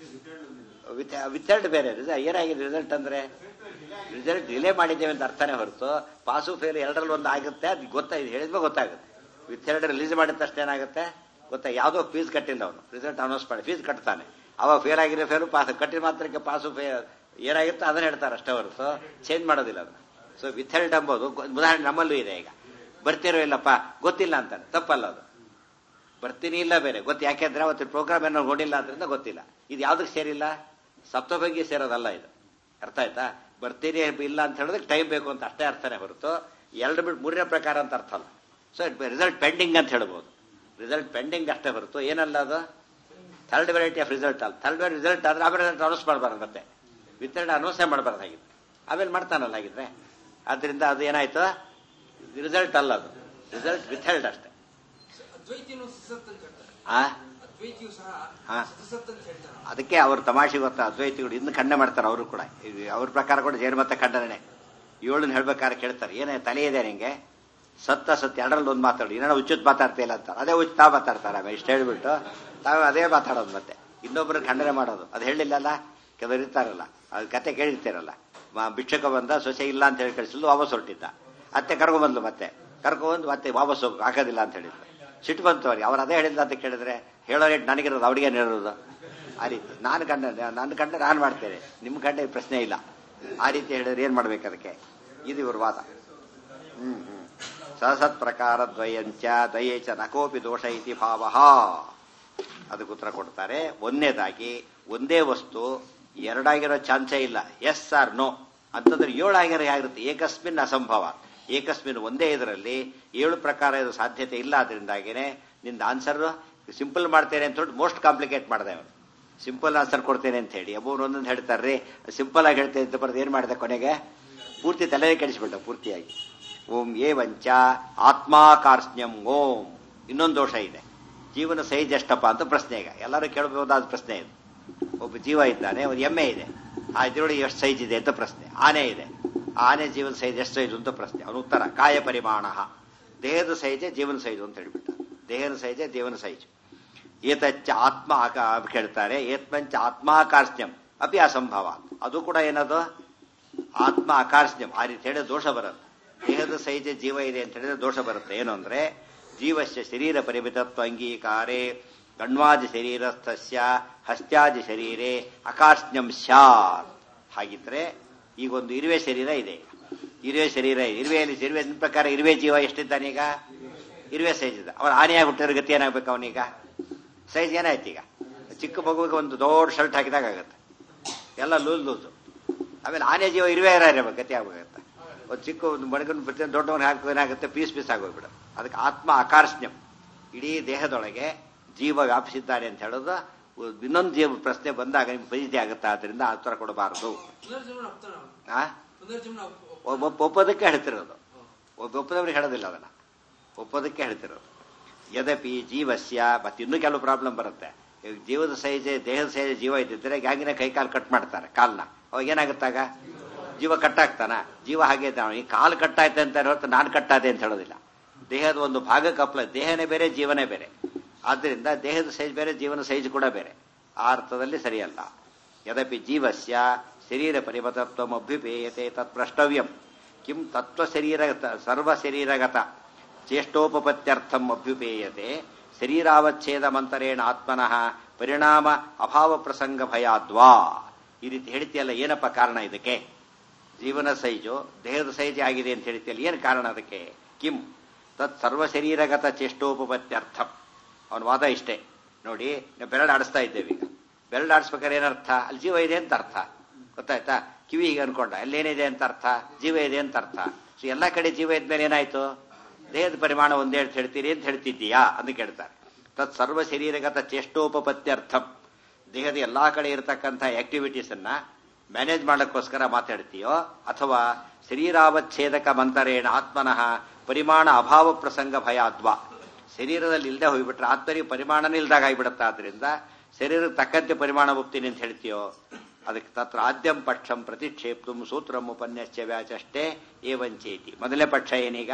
ವಿತ್ ವಿತ್ ಬೇರೆ ರಿಸಲ್ಟ್ ಏನಾಗಿದೆ ರಿಸಲ್ಟ್ ಅಂದ್ರೆ ರಿಸಲ್ಟ್ ಡಿಲೇ ಮಾಡಿದ್ದೇವೆ ಅಂತ ಅರ್ಥನೇ ಹೊರತು ಪಾಸು ಫೇಲ್ ಎರಡರಲ್ಲಿ ಒಂದು ಆಗುತ್ತೆ ಅದು ಗೊತ್ತಾಗಿದೆ ಹೇಳಿದ್ಮೇಲೆ ಗೊತ್ತಾಗುತ್ತೆ ವಿತ್ ಎರಡು ರಿಲೀಸ್ ಮಾಡಿದ ತಕ್ಷಣ ಏನಾಗುತ್ತೆ ಗೊತ್ತಾ ಯಾವುದೋ ಫೀಸ್ ಕಟ್ಟಿಲ್ಲ ಅವನು ರಿಸಲ್ಟ್ ಅನೌನ್ಸ್ ಮಾಡಿ ಫೀಸ್ ಕಟ್ತಾನೆ ಅವಾಗ ಫೇಲ್ ಆಗಿದೆ ಫೇಲು ಪಾಸ್ ಕಟ್ಟಿದ ಮಾತ್ರಕ್ಕೆ ಪಾಸು ಫೇ ಏನಾಗಿತ್ತು ಅದನ್ನ ಹೇಳ್ತಾರೆ ಅಷ್ಟೇ ಹೊರತು ಚೇಂಜ್ ಮಾಡೋದಿಲ್ಲ ಅದನ್ನ ಸೊ ವಿಥೆಲ್ಡ್ ಎಂಬುದು ಗೊ- ಉದಾಹರಣೆ ನಮ್ಮಲ್ಲೂ ಇದೆ ಈಗ ಬರ್ತಿರೋ ಇಲ್ಲಪ್ಪ ಗೊತ್ತಿಲ್ಲ ಅಂತಾನೆ ತಪ್ಪಲ್ಲ ಅದು ಬರ್ತೀನಿ ಇಲ್ಲ ಬೇರೆ ಗೊತ್ತು ಯಾಕೆಂದ್ರೆ ಅವತ್ತು ಪ್ರೋಗ್ರಾಮ್ ಏನೋ ನೋಡಿಲ್ಲ ಅಂದ್ರಿಂದ ಗೊತ್ತಿಲ್ಲ ಇದು ಯಾವ್ದಕ್ಕೆ ಸೇರಿಲ್ಲ ಸಪ್ತಭಂಗಿ ಸೇರೋದಲ್ಲ ಇದು ಅರ್ಥ ಆಯ್ತಾ ಬರ್ತೀನಿ ಇಲ್ಲ ಅಂತ ಹೇಳಿದ್ರೆ ಟೈಮ್ ಬೇಕು ಅಂತ ಅಷ್ಟೇ ಅರ್ಥನೇ ಹೊರತು ಎರಡು ಬಿಟ್ಟು ಮೂರನೇ ಪ್ರಕಾರ ಅಂತ ಅರ್ಥ ಅಲ್ಲ ಸೊ ರಿಸಲ್ಟ್ ಪೆಂಡಿಂಗ್ ಅಂತ ಹೇಳ್ಬೋದು ರಿಸಲ್ಟ್ ಪೆಂಡಿಂಗ್ ಅಷ್ಟೇ ಹೊರತು ಏನಲ್ಲ ಅದು ಥರ್ಡ್ ವೆರೈಟಿ ಆಫ್ ರಿಸಲ್ಟ್ ಅಲ್ಲ ಥರ್ಡ್ ವೆರೈಟಿ ರಿಸಲ್ಟ್ ಆದ್ರೆ ಆಮೇಲೆ ಅನೌನ್ಸ್ ಮಾಡಬಾರ್ದು ಮತ್ತೆ ವಿತ್ ಅನೌನ್ಸೇ ಮಾಡಬಾರ್ದಾಗಿತ್ತು ಆಮೇಲೆ ಮಾಡ್ತಾನಲ್ಲ ಹಾಗಿದ್ರೆ ಆದ್ರಿಂದ ಅದು ಏನಾಯ್ತು ರಿಸಲ್ಟ್ ಅಲ್ಲ ಅದು ರಿಸಲ್ಟ್ ವಿಥೆಲ್ಡ್ ಅಷ್ಟೇ ಅದ್ವೈತಿನೂ ಸಸತ್ ಅಂತ ಹೇಳ್ತಾರೆ ಆ ಅದ್ವೈತಿಯು ಸಹ ಹಾ. ಸಸತ್ ಅಂತ ಹೇಳ್ತಾರೆ ಅದಕ್ಕೆ ಅವ್ರ ತಮಾಷೆ ಗೊತ್ತಾ ಅದ್ವೈತಿಗಳು ಇನ್ನು ಖಂಡನೆ ಮಾಡ್ತಾರೆ ಅವರು ಕೂಡ ಇದು ಅವ್ರ ಪ್ರಕಾರ ಕೂಡ ಜೇನುಮತ್ತ ಖಂಡನೆ ಏಳನ್ನ ಹೇಳ್ಬೇಕಾದ್ರೆ ಕೇಳ್ತಾರೆ ಏನೇ ತಲೆ ಇದೆ ನಿಂಗೆ ಸತ್ತ ಸತ್ಯ ಎರಡರಲ್ಲಿ ಒಂದು ಮಾತಾಡು ಏನಾರ ಉಚಿತ ಮಾತಾಡ್ತಿಲ್ಲ ಅಂತಾರೆ ಅದೇ ಉಚಿತ ತಾವು ಮಾತಾಡ್ತಾರೆ ಆಮೇಲೆ ಇಷ್ಟು ಹೇಳ್ಬಿಟ್ಟು ತಾವು ಅದೇ ಮಾತಾಡೋದು ಮತ್ತೆ ಇನ್ನೊಬ್ಬರು ಖಂಡನೆ ಮಾಡೋದು ಅದು ಹೇಳಿಲ್ಲಲ್ಲ ಕೆಲವರು ಇರ್ತಾರಲ್ಲ ಅದು ಕತೆ ಕೇಳಿರ್ತೀರಲ್ಲ ಮ- ಭಿಕ್ಷಕ ಬಂದ ಸೊಸೆ ಇಲ್ಲ ಅಂತ ಹೇಳಿ ಕಳಿಸಲು ವಾಪಸ್ ಹೊರಟಿದ್ದ ಅತ್ತೆ ಕರ್ಕೊಂಬಂದ್ಲು ಮತ್ತೆ ಕರ್ಕೊಂಬಂದು ಮತ್ತೆ ವಾಪಸ್ ಹೋಗಿ ಹಾಕೋದಿಲ್ಲ ಅಂತ ಹೇಳಿದ್ರು ಸಿಟ್ಟು ಬಂತು ಅವ್ರಿಗೆ ಅವ್ರು ಅದೇ ಹೇಳಿಲ್ಲ ಅಂತ ಕೇಳಿದ್ರೆ ಹೇಳೋ ರೇಟ್ ನನಗಿರೋದು ಅವ್ರಿಗೆ ಹೇಳಿರೋದು ಆ ರೀತಿ ನಾನು ಕಂಡ ನನ್ನ ಕಂಡ ನಾನು ಮಾಡ್ತೇನೆ ನಿಮ್ಮ ಕಂಡ ಈ ಪ್ರಶ್ನೆ ಇಲ್ಲ ಆ ರೀತಿ ಹೇಳಿದ್ರೆ ಏನ್ ಮಾಡ್ಬೇಕು ಅದಕ್ಕೆ ಇದು ಇವ್ರ ವಾದ ಹ್ಮ್ ಹ್ಮ್ ಸಸತ್ ಪ್ರಕಾರ ದ್ವಯಂಚ ದಯೇ ಚ ನಕೋಪಿ ದೋಷ ಇತಿ ಭಾವ ಅದಕ್ಕೆ ಉತ್ತರ ಕೊಡ್ತಾರೆ ಒಂದನೇದಾಗಿ ಒಂದೇ ವಸ್ತು ಎರಡಾಗಿರೋ ಚಾನ್ಸೇ ಇಲ್ಲ ಎಸ್ ಆರ್ ನೋ ಅಂತಂದ್ರೆ ಏಳು ಆಗಿರೋ ಆಗಿರುತ್ತೆ ಏಕಸ್ಮಿನ್ ಅಸಂಭವ ಏಕಸ್ಮಿನ್ ಒಂದೇ ಇದರಲ್ಲಿ ಏಳು ಪ್ರಕಾರ ಇದು ಸಾಧ್ಯತೆ ಇಲ್ಲ ಅದರಿಂದಾಗಿನೇ ನಿಂದ ಆನ್ಸರ್ ಸಿಂಪಲ್ ಮಾಡ್ತೇನೆ ಅಂತ ಹೇಳಿ ಮೋಸ್ಟ್ ಕಾಂಪ್ಲಿಕೇಟ್ ಮಾಡಿದೆ ಅವನು ಸಿಂಪಲ್ ಆನ್ಸರ್ ಕೊಡ್ತೇನೆ ಅಂತ ಹೇಳಿ ಒಬ್ಬರು ಒಂದೊಂದು ಹೇಳ್ತಾರ್ರಿ ಸಿಂಪಲ್ ಆಗಿ ಹೇಳ್ತೇನೆ ಅಂತ ಬರೆದು ಏನ್ ಮಾಡಿದೆ ಕೊನೆಗೆ ಪೂರ್ತಿ ತಲೆನೇ ಕೆಡಿಸ್ಬಿಟ್ಟ ಪೂರ್ತಿಯಾಗಿ ಓಂ ಏ ವಂಚ ಆತ್ಮಾಕಾರ್ಷ್ಣ್ಯಂ ಓಂ ಇನ್ನೊಂದು ದೋಷ ಇದೆ ಜೀವನ ಸೈಜ್ ಎಷ್ಟಪ್ಪ ಅಂತ ಪ್ರಶ್ನೆ ಈಗ ಎಲ್ಲರೂ ಕೇಳಬಹುದಾದ ಪ್ರಶ್ನೆ ಇದು ಒಬ್ಬ ಜೀವ ಇದ್ದಾನೆ ಒಂದು ಎಮ್ಮೆ ಇದೆ ಆ ಇದರೊಳಗೆ ಎಷ್ಟು ಸೈಜ್ ಇದೆ ಅಂತ ಪ್ರಶ್ನೆ ಆನೆ ಇದೆ ಆ ಆನೆ ಜೀವನ ಸೈಜ್ ಎಷ್ಟು ಸೈಜ್ ಅಂತ ಪ್ರಶ್ನೆ ಅವನು ಉತ್ತರ ಕಾಯ ಪರಿಮಾಣ ದೇಹದ ಸೈಜೆ ಜೀವನ ಸೈಜು ಅಂತ ಹೇಳ್ಬಿಟ್ಟ ದೇಹದ ಸೈಜೆ ಜೀವನ ಸೈಜು ಏತಚ್ಚ ಆತ್ಮ ಆಕ- ಹೇಳ್ತಾರೆ ಏತ್ಮಂಚ ಆತ್ಮಾಕಾರ್ಷ್ಣ್ಯಂ ಅಪಿ ಅಸಂಭವ ಅದು ಕೂಡ ಏನದು ಆತ್ಮ ಅಕಾರ್ಷ್ಣ್ಯಂ ಆ ರೀತಿ ಹೇಳಿದ್ರೆ ದೋಷ ಬರುತ್ತೆ ದೇಹದ ಸೈಜ ಜೀವ ಇದೆ ಅಂತ ಹೇಳಿದ್ರೆ ದೋಷ ಬರುತ್ತೆ ಏನು ಅಂದ್ರೆ ಜೀವಸ್ಯ ಶರೀರ ಪರಿಮಿತತ್ವ ಅಂಗೀಕಾರೇ ಗಣ್ವಾದಿ ಶರೀರಸ್ಥಸ್ಯ ಹಸ್ತ್ಯಾದಿ ಶರೀರೆ ಅಕಾರ್ಷ್ಣ್ಯಂ ಸ್ಯಾತ್ ಹಾಗಿದ್ರೆ ಈಗ ಒಂದು ಇರುವೆ ಶರೀರ ಇದೆ ಇರುವೆ ಶರೀರ ಇದೆ ಇರುವೆಯಲ್ಲಿ ಇರುವೆ ನಿಮ್ ಪ್ರಕಾರ ಇರುವೆ ಜೀವ ಎಷ್ಟಿದ್ದಾನೀಗ ಇರುವೆ ಸೈಜ್ ಇದೆ ಅವನ ಆನೆಯಾಗಿ ಹುಟ್ಟಿರೋ ಗತಿ ಏನಾಗ್ಬೇಕು ಅವನೀಗ ಸೈಜ್ ಏನಾಯ್ತು ಈಗ ಚಿಕ್ಕ ಮಗುವಿಗೆ ಒಂದು ದೊಡ್ಡ ಶರ್ಟ್ ಹಾಕಿದಾಗ ಆಗುತ್ತೆ ಎಲ್ಲ ಲೂಸ್ ಲೂಸು ಆಮೇಲೆ ಆನೆ ಜೀವ ಇರುವೆ ಇರಬೇಕು ಗತಿ ಆಗ್ಬೇಕಾಗತ್ತೆ ಒಂದು ಚಿಕ್ಕ ಒಂದು ಮಡಗನ್ ಪ್ರತಿ ದೊಡ್ಡವನ್ ಹಾಕಿ ಏನಾಗುತ್ತೆ ಪೀಸ್ ಪೀಸ್ ಆಗೋಗ್ಬಿಡ ಅದಕ್ಕೆ ಆತ್ಮ ಅಕಾರ್ಷ್ಣ್ಯಂ ಇಡೀ ದೇಹದೊಳಗೆ ಜೀವ ವ್ಯಾಪಿಸಿದ್ದಾನೆ ಅಂತ ಹೇಳೋದು ಇನ್ನೊಂದು ಜೀವ ಪ್ರಶ್ನೆ ಬಂದಾಗ ನಿಮ್ಗೆ ಪರಿಚಯ ಆಗುತ್ತಾ ಅದರಿಂದ ಆ ಉತ್ತರ ಕೊಡಬಾರದು ಪುನರ್ಜನ್ಮ ಒಪ್ತಾನ ಅವನು ಆ ಪುನರ್ಜನ್ಮ ಒಪ್- ಒಪ್- ಒಬ್ಬ ಒಪ್ಪೋದಕ್ಕೆ ಹೇಳ್ತಿರೋದು ಒಬ್ಬ ಒಪ್ಪದವ್ರಿಗೆ ಹೇಳೋದಿಲ್ಲ ಅದನ್ನ ಒಪ್ಪೋದಕ್ಕೆ ಹೇಳ್ತಿರೋದು ಯದಪಿ ಜೀವಸ್ಯ ಮತ್ತೆ ಇನ್ನೂ ಕೆಲವು ಪ್ರಾಬ್ಲಮ್ ಬರುತ್ತೆ ಈಗ ಜೀವದ ಸೈಜ್ ದೇಹದ ಸೈಜ್ ಜೀವ ಇದ್ದಿದ್ರೆ ಗ್ಯಾಂಗಿನ ಕೈ ಕಾಲು ಕಟ್ ಮಾಡ್ತಾರೆ ಕಾಲ್ನ ಅವಾಗ ಏನಾಗುತ್ತಾಗ ಜೀವ ಕಟ್ಟಾಗ್ತಾನ ಜೀವ ಹಾಗೆ ಇದ್ದಾನೆ. ಈ ಕಾಲು ಕಟ್ಟಾಯ್ತು ಅಂತ ಹೊರತು ನಾನು ಕಟ್ಟಾದೆ ಅಂತ ಹೇಳೋದಿಲ್ಲ ದೇಹದ ಒಂದು ಭಾಗಕ್ಕೆ ಅಪ್ಲ ದೇಹನೇ ಬೇರೆ ಜೀವನೇ ಬೇರೆ ಆದ್ದರಿಂದ ದೇಹದ ಸೈಜ್ ಬೇರೆ ಜೀವನ ಸೈಜ್ ಕೂಡ ಬೇರೆ ಆ ಅರ್ಥದಲ್ಲಿ ಸರಿಯಲ್ಲ ಯದಪಿ ಜೀವಸ್ಯ ಶರೀರ ಪರಿಮತತ್ವ ಅಭ್ಯುಪೇಯತೆ ತತ್ ಪ್ರಷ್ಟವ್ಯಂ ಕಿಂ ತತ್ವ ಶರೀರಗತ ಸರ್ವ ಶರೀರಗತ ಚೇಷ್ಟೋಪಪತ್ಯರ್ಥಂ ಅಭ್ಯುಪೇಯತೆ ಶರೀರಾವಚ್ಛೇದ ಮಂತರೇಣ ಆತ್ಮನಃ ಪರಿಣಾಮ ಅಭಾವ ಪ್ರಸಂಗ ಭಯಾದ್ವಾ ಈ ರೀತಿ ಹೇಳ್ತೀಯಲ್ಲ ಏನಪ್ಪ ಕಾರಣ ಇದಕ್ಕೆ ಜೀವನ ಸೈಜು ದೇಹದ ಸೈಜ್ ಆಗಿದೆ ಅಂತ ಹೇಳ್ತೀಯಲ್ಲ ಏನು ಕಾರಣ ಅದಕ್ಕೆ ಕಿಂ ತತ್ ಸರ್ವ ಶರೀರಗತ ಚೇಷ್ಟೋಪಪತ್ಯರ್ಥಂ ಅವನ ವಾದ ಇಷ್ಟೇ ನೋಡಿ ನಾವು ಬೆರಳು ಆಡಿಸ್ತಾ ಇದ್ದೇವೆ ಈಗ ಬೆರಳು ಆಡಿಸ್ಬೇಕಾದ್ರೆ ಏನರ್ಥ ಅಲ್ಲಿ ಜೀವ ಇದೆ ಅಂತ ಅರ್ಥ ಗೊತ್ತಾಯ್ತಾ ಕಿವಿ ಹೀಗೆ ಅನ್ಕೊಂಡ ಅಲ್ಲೇನಿದೆ ಅಂತ ಅರ್ಥ ಜೀವ ಇದೆ ಅಂತ ಅರ್ಥ ಸೊ ಎಲ್ಲ ಕಡೆ ಜೀವ ಇದ್ಮೇಲೆ ಏನಾಯ್ತು ದೇಹದ ಪರಿಮಾಣ ಒಂದೇ ಅಂತ ಹೇಳ್ತೀರಿ ಅಂತ ಹೇಳ್ತಿದ್ದೀಯಾ ಅಂತ ಕೇಳ್ತಾರೆ ತತ್ ಸರ್ವ ಶರೀರಗತ ಚೇಷ್ಟೋಪಪತ್ಯರ್ಥಂ ದೇಹದ ಎಲ್ಲಾ ಕಡೆ ಇರತಕ್ಕಂಥ ಆಕ್ಟಿವಿಟೀಸ್ ಅನ್ನ ಮ್ಯಾನೇಜ್ ಮಾಡಕ್ಕೋಸ್ಕರ ಮಾತಾಡ್ತೀಯೋ ಅಥವಾ ಶರೀರಾವಚ್ಛೇದಕ ಮಂತರೇಣ ಆತ್ಮನಃ ಪರಿಮಾಣ ಅಭಾವ ಪ್ರಸಂಗ ಭಯಾದ್ವ ಶರೀರದಲ್ಲಿ ಇಲ್ಲದೆ ಹೋಗ್ಬಿಟ್ರೆ ಆತ್ಮರಿಗೆ ಪರಿಮಾಣನೇ ಇಲ್ದಾಗ ಆಗಿಬಿಡುತ್ತೆ ಆದ್ರಿಂದ ಶರೀರಕ್ಕೆ ತಕ್ಕಂತೆ ಪರಿಮಾಣ ಒಪ್ತೀನಿ ಅಂತ ಹೇಳ್ತೀಯೋ ಅದಕ್ಕೆ ತತ್ರ ಆದ್ಯಂ ಪಕ್ಷಂ ಪ್ರತಿಕ್ಷೇಪ್ತು ಸೂತ್ರಂ ಉಪನ್ಯಾಸ ವ್ಯಾಚಷ್ಟೇ ಏವಂಚೇತಿ ಮೊದಲನೇ ಪಕ್ಷ ಏನೀಗ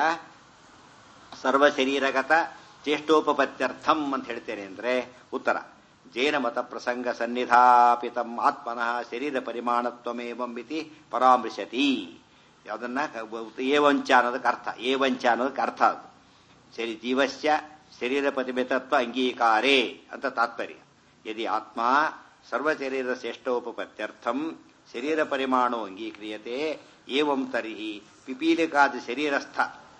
ಸರ್ವ ಶರೀರಗತ ಚೇಷ್ಟೋಪಪತ್ಯರ್ಥಂ ಅಂತ ಹೇಳ್ತೇನೆ ಅಂದ್ರೆ ಉತ್ತರ ಜೈನ ಮತ ಪ್ರಸಂಗ ಸನ್ನಿಧಾಪಿತಂ ಆತ್ಮನಃ ಶರೀರ ಪರಿಮಾಣತ್ವಮೇವಂ ಇತಿ ಪರಾಮೃಶತಿ ಯಾವ್ದನ್ನ ಏವಂಚ ಅನ್ನೋದಕ್ಕೆ ಅರ್ಥ ಏವಂಚ ಅನ್ನೋದಕ್ಕೆ ಅರ್ಥ ಅದು ಸರಿ ಜೀವಸ್ಯ ಶರೀರ ಪರಿಮಿತತ್ವ ಅಂಗೀಕಾರೇ ಅಂತ ತಾತ್ಪರ್ಯ ಯದಿ ಆತ್ಮ ಸರ್ವಶರೀರ ಶ್ರೇಷ್ಠೋಪಪತ್ಯರ್ಥಂ ಶರೀರ ಪರಿಮಾಣೋ ಅಂಗೀಕ್ರಿಯತೆ ಏವಂ ತರ್ಹಿ ಪಿಪೀಲಿಕಾದಿ ಶರೀರಸ್ಥ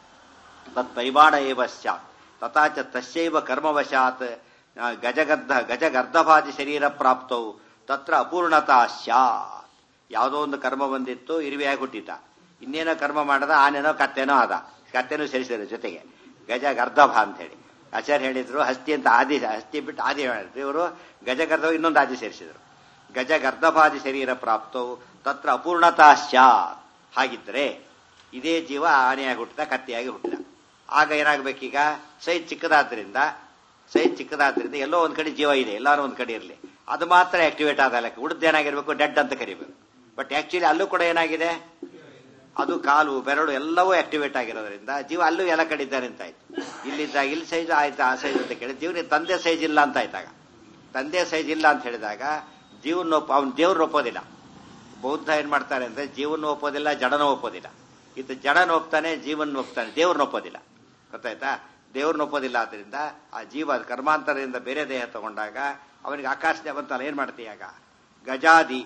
ತತ್ಪರಿಮಾಣ ಏವ ಸ್ಯಾತ್ ತಥಾ ಚ ತಸ್ಯೈವ ಕರ್ಮವಶಾತ್ ಆ, ಗಜಗರ್ಧ ಗಜಗರ್ಧಭಾದಿ ಶರೀರ ಪ್ರಾಪ್ತವು ತತ್ರ ಅಪೂರ್ಣತಾ ಸ್ಯಾತ್ ಯಾವುದೋ ಒಂದು ಕರ್ಮ ಬಂದಿತ್ತು ಇರುವೆಯಾಗಿ ಹುಟ್ಟಿತ ಇನ್ನೇನೋ ಕರ್ಮ ಮಾಡದ ಆನೆನೋ ಕತ್ತೆನೋ ಆದ ಕತ್ತೆನೂ ಸೇರಿಸಿದ್ರು ಜೊತೆಗೆ ಗಜ ಗರ್ಧಭ ಅಂತ ಹೇಳಿ ಆಚಾರ್ಯ ಹೇಳಿದ್ರು ಹಸ್ತಿ ಅಂತ ಆದಿ ಹಸ್ತಿ ಬಿಟ್ಟು ಆದಿ ಹೇಳಿದ್ರು ಇವರು ಗಜಗರ್ಧವ ಇನ್ನೊಂದು ಆದಿ ಸೇರಿಸಿದ್ರು ಗಜ ಗರ್ಧಭಾದಿ ಶರೀರ ಪ್ರಾಪ್ತವು ತತ್ರ ಅಪೂರ್ಣತಾ ಸ್ಯಾತ್ ಹಾಗಿದ್ರೆ ಇದೇ ಜೀವ ಆನೆಯಾಗಿ ಹುಟ್ಟಿದ ಕತ್ತೆಯಾಗಿ ಹುಟ್ಟಿದ ಆಗ ಏನಾಗಬೇಕೀಗ ಸೈಜ್ ಚಿಕ್ಕದಾದ್ರಿಂದ ಸೈಜ್ ಚಿಕ್ಕದಾದ್ರಿಂದ ಎಲ್ಲೋ ಒಂದ್ ಕಡೆ ಜೀವ ಇದೆ ಎಲ್ಲಾರು ಒಂದ್ ಕಡೆ ಇರಲಿ ಅದು ಮಾತ್ರ ಆಕ್ಟಿವೇಟ್ ಆದ ಲೆಕ್ಕ ಉಳಿದ ಏನಾಗಿರ್ಬೇಕು ಡೆಡ್ ಅಂತ ಕರಿಬೇಕು ಬಟ್ ಆಕ್ಚುಲಿ ಅಲ್ಲೂ ಕೂಡ ಏನಾಗಿದೆ ಅದು ಕಾಲು ಬೆರಳು ಎಲ್ಲವೂ ಆಕ್ಟಿವೇಟ್ ಆಗಿರೋದ್ರಿಂದ ಜೀವ ಅಲ್ಲೂ ಎಲ್ಲ ಕಡೆ ಇದ್ದಾರೆ ಅಂತ ಆಯ್ತು ಇಲ್ಲಿದ್ದಾಗ ಇಲ್ಲಿ ಸೈಜ್ ಆಯ್ತು ಆ ಸೈಜ್ ಅಂತ ಕೇಳಿ ಜೀವನಿಗೆ ತಂದೆ ಸೈಜ್ ಇಲ್ಲ ಅಂತ ಆಯ್ತಾಗ ತಂದೆ ಸೈಜ್ ಇಲ್ಲ ಅಂತ ಹೇಳಿದಾಗ ಜೀವನ ಒಪ್ಪ ಅವ್ನ ದೇವ್ರನ್ನ ಒಪ್ಪೋದಿಲ್ಲ ಬೌದ್ಧ ಏನ್ ಮಾಡ್ತಾರೆ ಅಂದ್ರೆ ಜೀವನ ಒಪ್ಪೋದಿಲ್ಲ ಜಡನ ಒಪ್ಪೋದಿಲ್ಲ ಇದು ಜಡನ ಒಪ್ತಾನೆ ಜೀವನ ಒಪ್ತಾನೆ ದೇವ್ರನ್ನ ಒಪ್ಪೋದಿಲ್ಲ ಗೊತ್ತಾಯ್ತಾ ದೇವ್ರನ್ನ ಒಪ್ಪೋದಿಲ್ಲ ಆದ್ರಿಂದ ಆ ಜೀವ ಕರ್ಮಾಂತರದಿಂದ ಬೇರೆ ದೇಹ ತಗೊಂಡಾಗ ಅವನಿಗೆ ಆಕಾಶ ಬಂತಲ್ಲ ಏನ್ ಮಾಡ್ತೀಯಾಗ ಗಜಾದಿ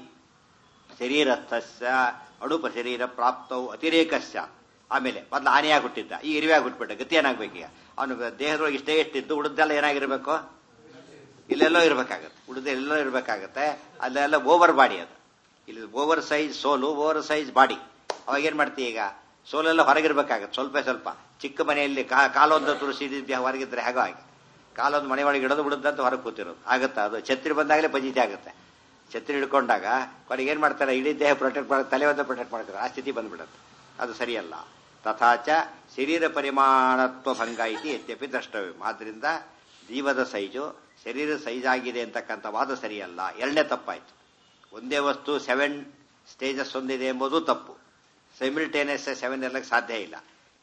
ಶರೀರಸ್ಥಸ್ಯ ಅಡುಪ ಶರೀರ ಪ್ರಾಪ್ತವು ಅತಿರೇಕಸ್ಯ ಆಮೇಲೆ ಮೊದಲು ಆನೆಯಾಗಿ ಹುಟ್ಟಿದ್ದ ಈ ಇರುವೆಯಾಗಿ ಹುಟ್ಬಿಟ್ಟ ಗತಿ ಏನಾಗ್ಬೇಕೀಗ ಅವನು ದೇಹದೊಳಗೆ ಇಷ್ಟೇ ಎಷ್ಟಿದ್ದು ಉಳಿದೆಲ್ಲ ಏನಾಗಿರ್ಬೇಕು ಇಲ್ಲೆಲ್ಲೋ ಇರ್ಬೇಕಾಗತ್ತೆ ಉಳಿದ ಎಲ್ಲೋ ಇರ್ಬೇಕಾಗತ್ತೆ ಅಲ್ಲೆಲ್ಲ ಓವರ್ ಬಾಡಿ ಅದು ಇಲ್ಲಿ ಓವರ್ ಸೈಜ್ ಸೋಲು ಓವರ್ ಸೈಜ್ ಬಾಡಿ ಅವಾಗ ಏನ್ ಮಾಡ್ತೀಯ ಈಗ ಸೋಲೆಲ್ಲ ಹೊರಗಿರ್ಬೇಕಾಗತ್ತೆ ಸ್ವಲ್ಪ ಸ್ವಲ್ಪ ಚಿಕ್ಕ ಮನೆಯಲ್ಲಿ ಕಾ- ಕಾಲೊಂದು ತುಳಸಿದ್ದೆ ಹೊರಗಿದ್ರೆ ಹೇಗೋ ಹಾಗೆ ಕಾಲೊಂದು ಮನೆ ಒಳಗೆ ಇಡೋದು ಬಿಡುದಂತ ಹೊರಗೆ ಕೂತಿರೋದು ಆಗುತ್ತಾ ಅದು ಛತ್ರಿ ಬಂದಾಗಲೇ ಪಜಿತಿ ಆಗುತ್ತೆ ಛತ್ರಿ ಹಿಡ್ಕೊಂಡಾಗ ಕೊನೆಗೆ ಏನ್ ಮಾಡ್ತಾರೆ ಇಡೀ ದೇಹ ಪ್ರೊಟೆಕ್ಟ್ ಮಾಡಿ ತಲೆ ಒಂದು ಪ್ರೊಟೆಕ್ಟ್ ಮಾಡ್ತಾರೆ ಆ ಸ್ಥಿತಿ ಬಂದ್ಬಿಡುತ್ತೆ ಅದು ಸರಿಯಲ್ಲ ತಥಾಚ ಶರೀರ ಪರಿಮಾಣತ್ವ ಭಂಗ ಇತಿ ಯದ್ಯಪಿ ದ್ರಷ್ಟವ್ಯ ಆದ್ರಿಂದ ಜೀವದ ಸೈಜು ಶರೀರ ಸೈಜ್ ಆಗಿದೆ ಅಂತಕ್ಕಂಥ ವಾದ ಸರಿಯಲ್ಲ ಎರಡನೇ ತಪ್ಪಾಯ್ತು ಒಂದೇ ವಸ್ತು ಸೆವೆನ್ ಸ್ಟೇಜಸ್ ಹೊಂದಿದೆ ಎಂಬುದು ತಪ್ಪು ಸೈಮಿಲ್ಟೇನಿಯಸ್ ಸೆವೆನ್ ಇರ್ಲಿಕ್ಕೆ ಸಾಧ್ಯ ಇಲ್ಲ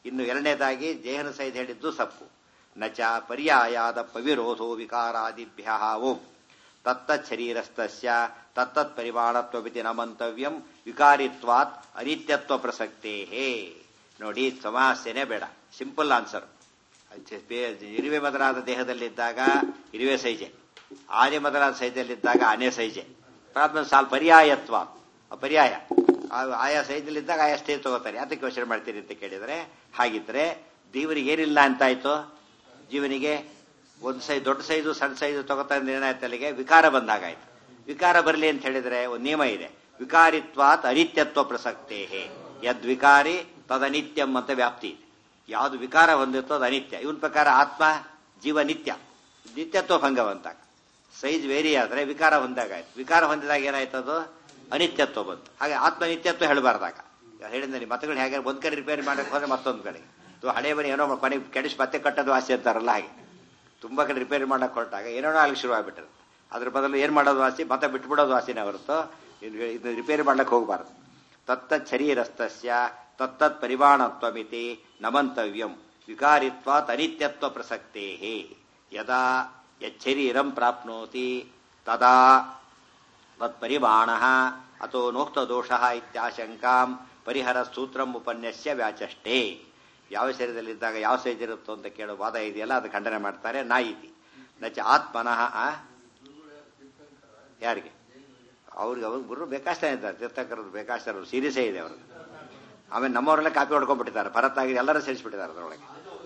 ಇನ್ನು ಎರಡನೇದಾಗಿ ದೇಹನ ಸಹಿತ ಹೇಳಿದ್ದು ಸಪ್ಪು ನಚ ಪರ್ಯಾಯಾದ ಪವಿರೋಧೋ ವಿಕಾರಾದಿಭ್ಯ ಓಂ ತತ್ತತ್ ಶರೀರಸ್ಥಸ್ಯ ತತ್ತತ್ ಪರಿಮಾಣತ್ವವಿತಿ ನ ಮಂತವ್ಯಂ ವಿಕಾರಿತ್ವಾತ್ ಅನಿತ್ಯತ್ವ ಪ್ರಸಕ್ತೇ ನೋಡಿ ಸಮಸ್ಯೆನೇ ಬೇಡ ಸಿಂಪಲ್ ಆನ್ಸರ್ ಇರುವೆ ಮೊದಲಾದ ದೇಹದಲ್ಲಿದ್ದಾಗ ಇರುವೆ ಸೈಜೆ ಆನೆ ಮೊದಲಾದ ಸೈಜಲ್ಲಿದ್ದಾಗ ಆನೆ ಸೈಜೆ ಪ್ರಾಥಮಿಕ ಸಾಲ್ ಪರ್ಯಾಯತ್ವ ಆ ಪರ್ಯಾಯ ಆ- ಆಯಾ ಸೈಜಲ್ಲಿದ್ದಾಗ ಆಯಾ ಸ್ಟೇಜ್ ತಗೋತಾರೆ ಅದಕ್ಕೆ ಯೋಚನೆ ಮಾಡ್ತೀರಿ ಅಂತ ಕೇಳಿದ್ರೆ ಹಾಗಿದ್ರೆ ದೇವರಿಗೆ ಏನಿಲ್ಲ ಅಂತಾಯ್ತು ಜೀವನಿಗೆ ಒಂದು ಸೈಜ್ ದೊಡ್ಡ ಸೈಜು ಸಣ್ಣ ಸೈಜು ತಗೋತಾ ಇದ್ರೆ ಏನಾಯ್ತು ಅಲ್ಲಿಗೆ ವಿಕಾರ ಬಂದಾಗಾಯ್ತು ವಿಕಾರ ಬರಲಿ ಅಂತ ಹೇಳಿದ್ರೆ ಒಂದು ನಿಯಮ ಇದೆ ವಿಕಾರಿತ್ವಾತ್ ಅನಿತ್ಯತ್ವ ಪ್ರಸಕ್ತೇ ಯದ್ವಿಕಾರಿ ತದನಿತ್ಯಂ ಅಂತ ವ್ಯಾಪ್ತಿ ಇದೆ ಯಾವುದು ವಿಕಾರ ಹೊಂದಿರ್ತೋ ಅದು ಅನಿತ್ಯ ಇವನ್ ಪ್ರಕಾರ ಆತ್ಮ ಜೀವ ನಿತ್ಯ ನಿತ್ಯತ್ವ ಭಂಗವಂತಾಗ ಸೈಜ್ ವೇರಿ ಆದ್ರೆ ವಿಕಾರ ಹೊಂದಾಗಾಯ್ತು ವಿಕಾರ ಹೊಂದಿದಾಗ ಏನಾಯ್ತು ಅದು ಅನಿತ್ಯತ್ವ ಬಂತು ಹಾಗೆ ಆತ್ಮ ನಿತ್ಯತ್ವ ಹೇಳಬಾರ್ದಾಗ ಹೇಳಿದ ನೀವು ಮತಗಳು ಹೇಗೆ ಒಂದ್ ಕಡೆ ರಿಪೇರಿ ಮಾಡಕ್ಕೆ ಹೋದ್ರೆ ಮತ್ತೊಂದು ಕಡೆ ಅಥವಾ ಹಳೆ ಮನೆ ಏನೋ ಮನೆ ಕೆಡಿಸಿ ಮತ್ತೆ ಕಟ್ಟೋದು ವಾಸಿ ಅಂತಾರಲ್ಲ ಹಾಗೆ ತುಂಬಾ ಕಡೆ ರಿಪೇರಿ ಮಾಡಕ್ಕೆ ಹೊರಟಾಗ ಏನೇನೋ ಆಗ್ಲಿಕ್ಕೆ ಶುರು ಆಗ್ಬಿಟ್ಟರು ಅದ್ರ ಬದಲು ಏನ್ ಮಾಡೋದು ವಾಸಿ ಮತ್ತೆ ಬಿಟ್ಬಿಡೋದು ವಾಸಿನೇ ಹೊರತು ಇದು ಇದು ರಿಪೇರಿ ಮಾಡ್ಲಿಕ್ಕೆ ಹೋಗಬಾರ್ದು ತತ್ತತ್ ಶರೀರಸ್ಥಸ್ಯ ತತ್ತತ್ ಪರಿಮಾಣತ್ವಮಿತಿ ನಮಂತವ್ಯಂ ವಿಕಾರಿತ್ವಾತ್ ಅನಿತ್ಯತ್ವ ಪ್ರಸಕ್ತೇ ಯದಾ ಯಚ್ಚರೀರಂ ಪ್ರಾಪ್ನೋತಿ ತದಾ ತತ್ಪರಿಮಾಣ ಅಥೋ ನೋಕ್ತ ದೋಷ ಇತ್ಯಾಶಂಕಾಂ ಪರಿಹರ ಸೂತ್ರಂ ಉಪನ್ಯಸ್ಯ ವ್ಯಾಚಷ್ಟೇ ಯಾವ ಶರೀರದಲ್ಲಿದ್ದಾಗ ಯಾವ ಸೈಜ್ ಇರುತ್ತೋ ಅಂತ ಕೇಳೋ ವಾದ ಇದೆಯಲ್ಲ ಅದು ಖಂಡನೆ ಮಾಡ್ತಾರೆ ನಾಯಿತಿ ನಚ ಆತ್ಮನಃ ಆ? ಯಾರಿಗೆ ಅವ್ರಿಗೆ ಅವ್ರಿಗೆ ಗುರು ಬೇಕಾಷ್ಟೇ ಇದ್ದಾರೆ ತೀರ್ಥಕರದು ಬೇಕಾಷ್ಟೇ ಸೀರಿಯಸ್ಸೇ ಇದೆ ಅವ್ರಿಗೆ ಆಮೇಲೆ ನಮ್ಮವರೆಲ್ಲ ಕಾಪಿ ಹೊಡ್ಕೊಂಡ್ಬಿಟ್ಟಿದ್ದಾರೆ ಭರತ್ ಆಗಿ ಎಲ್ಲರೂ ಸೇರಿಸ್ಬಿಟ್ಟಿದ್ದಾರೆ ಅದರೊಳಗೆ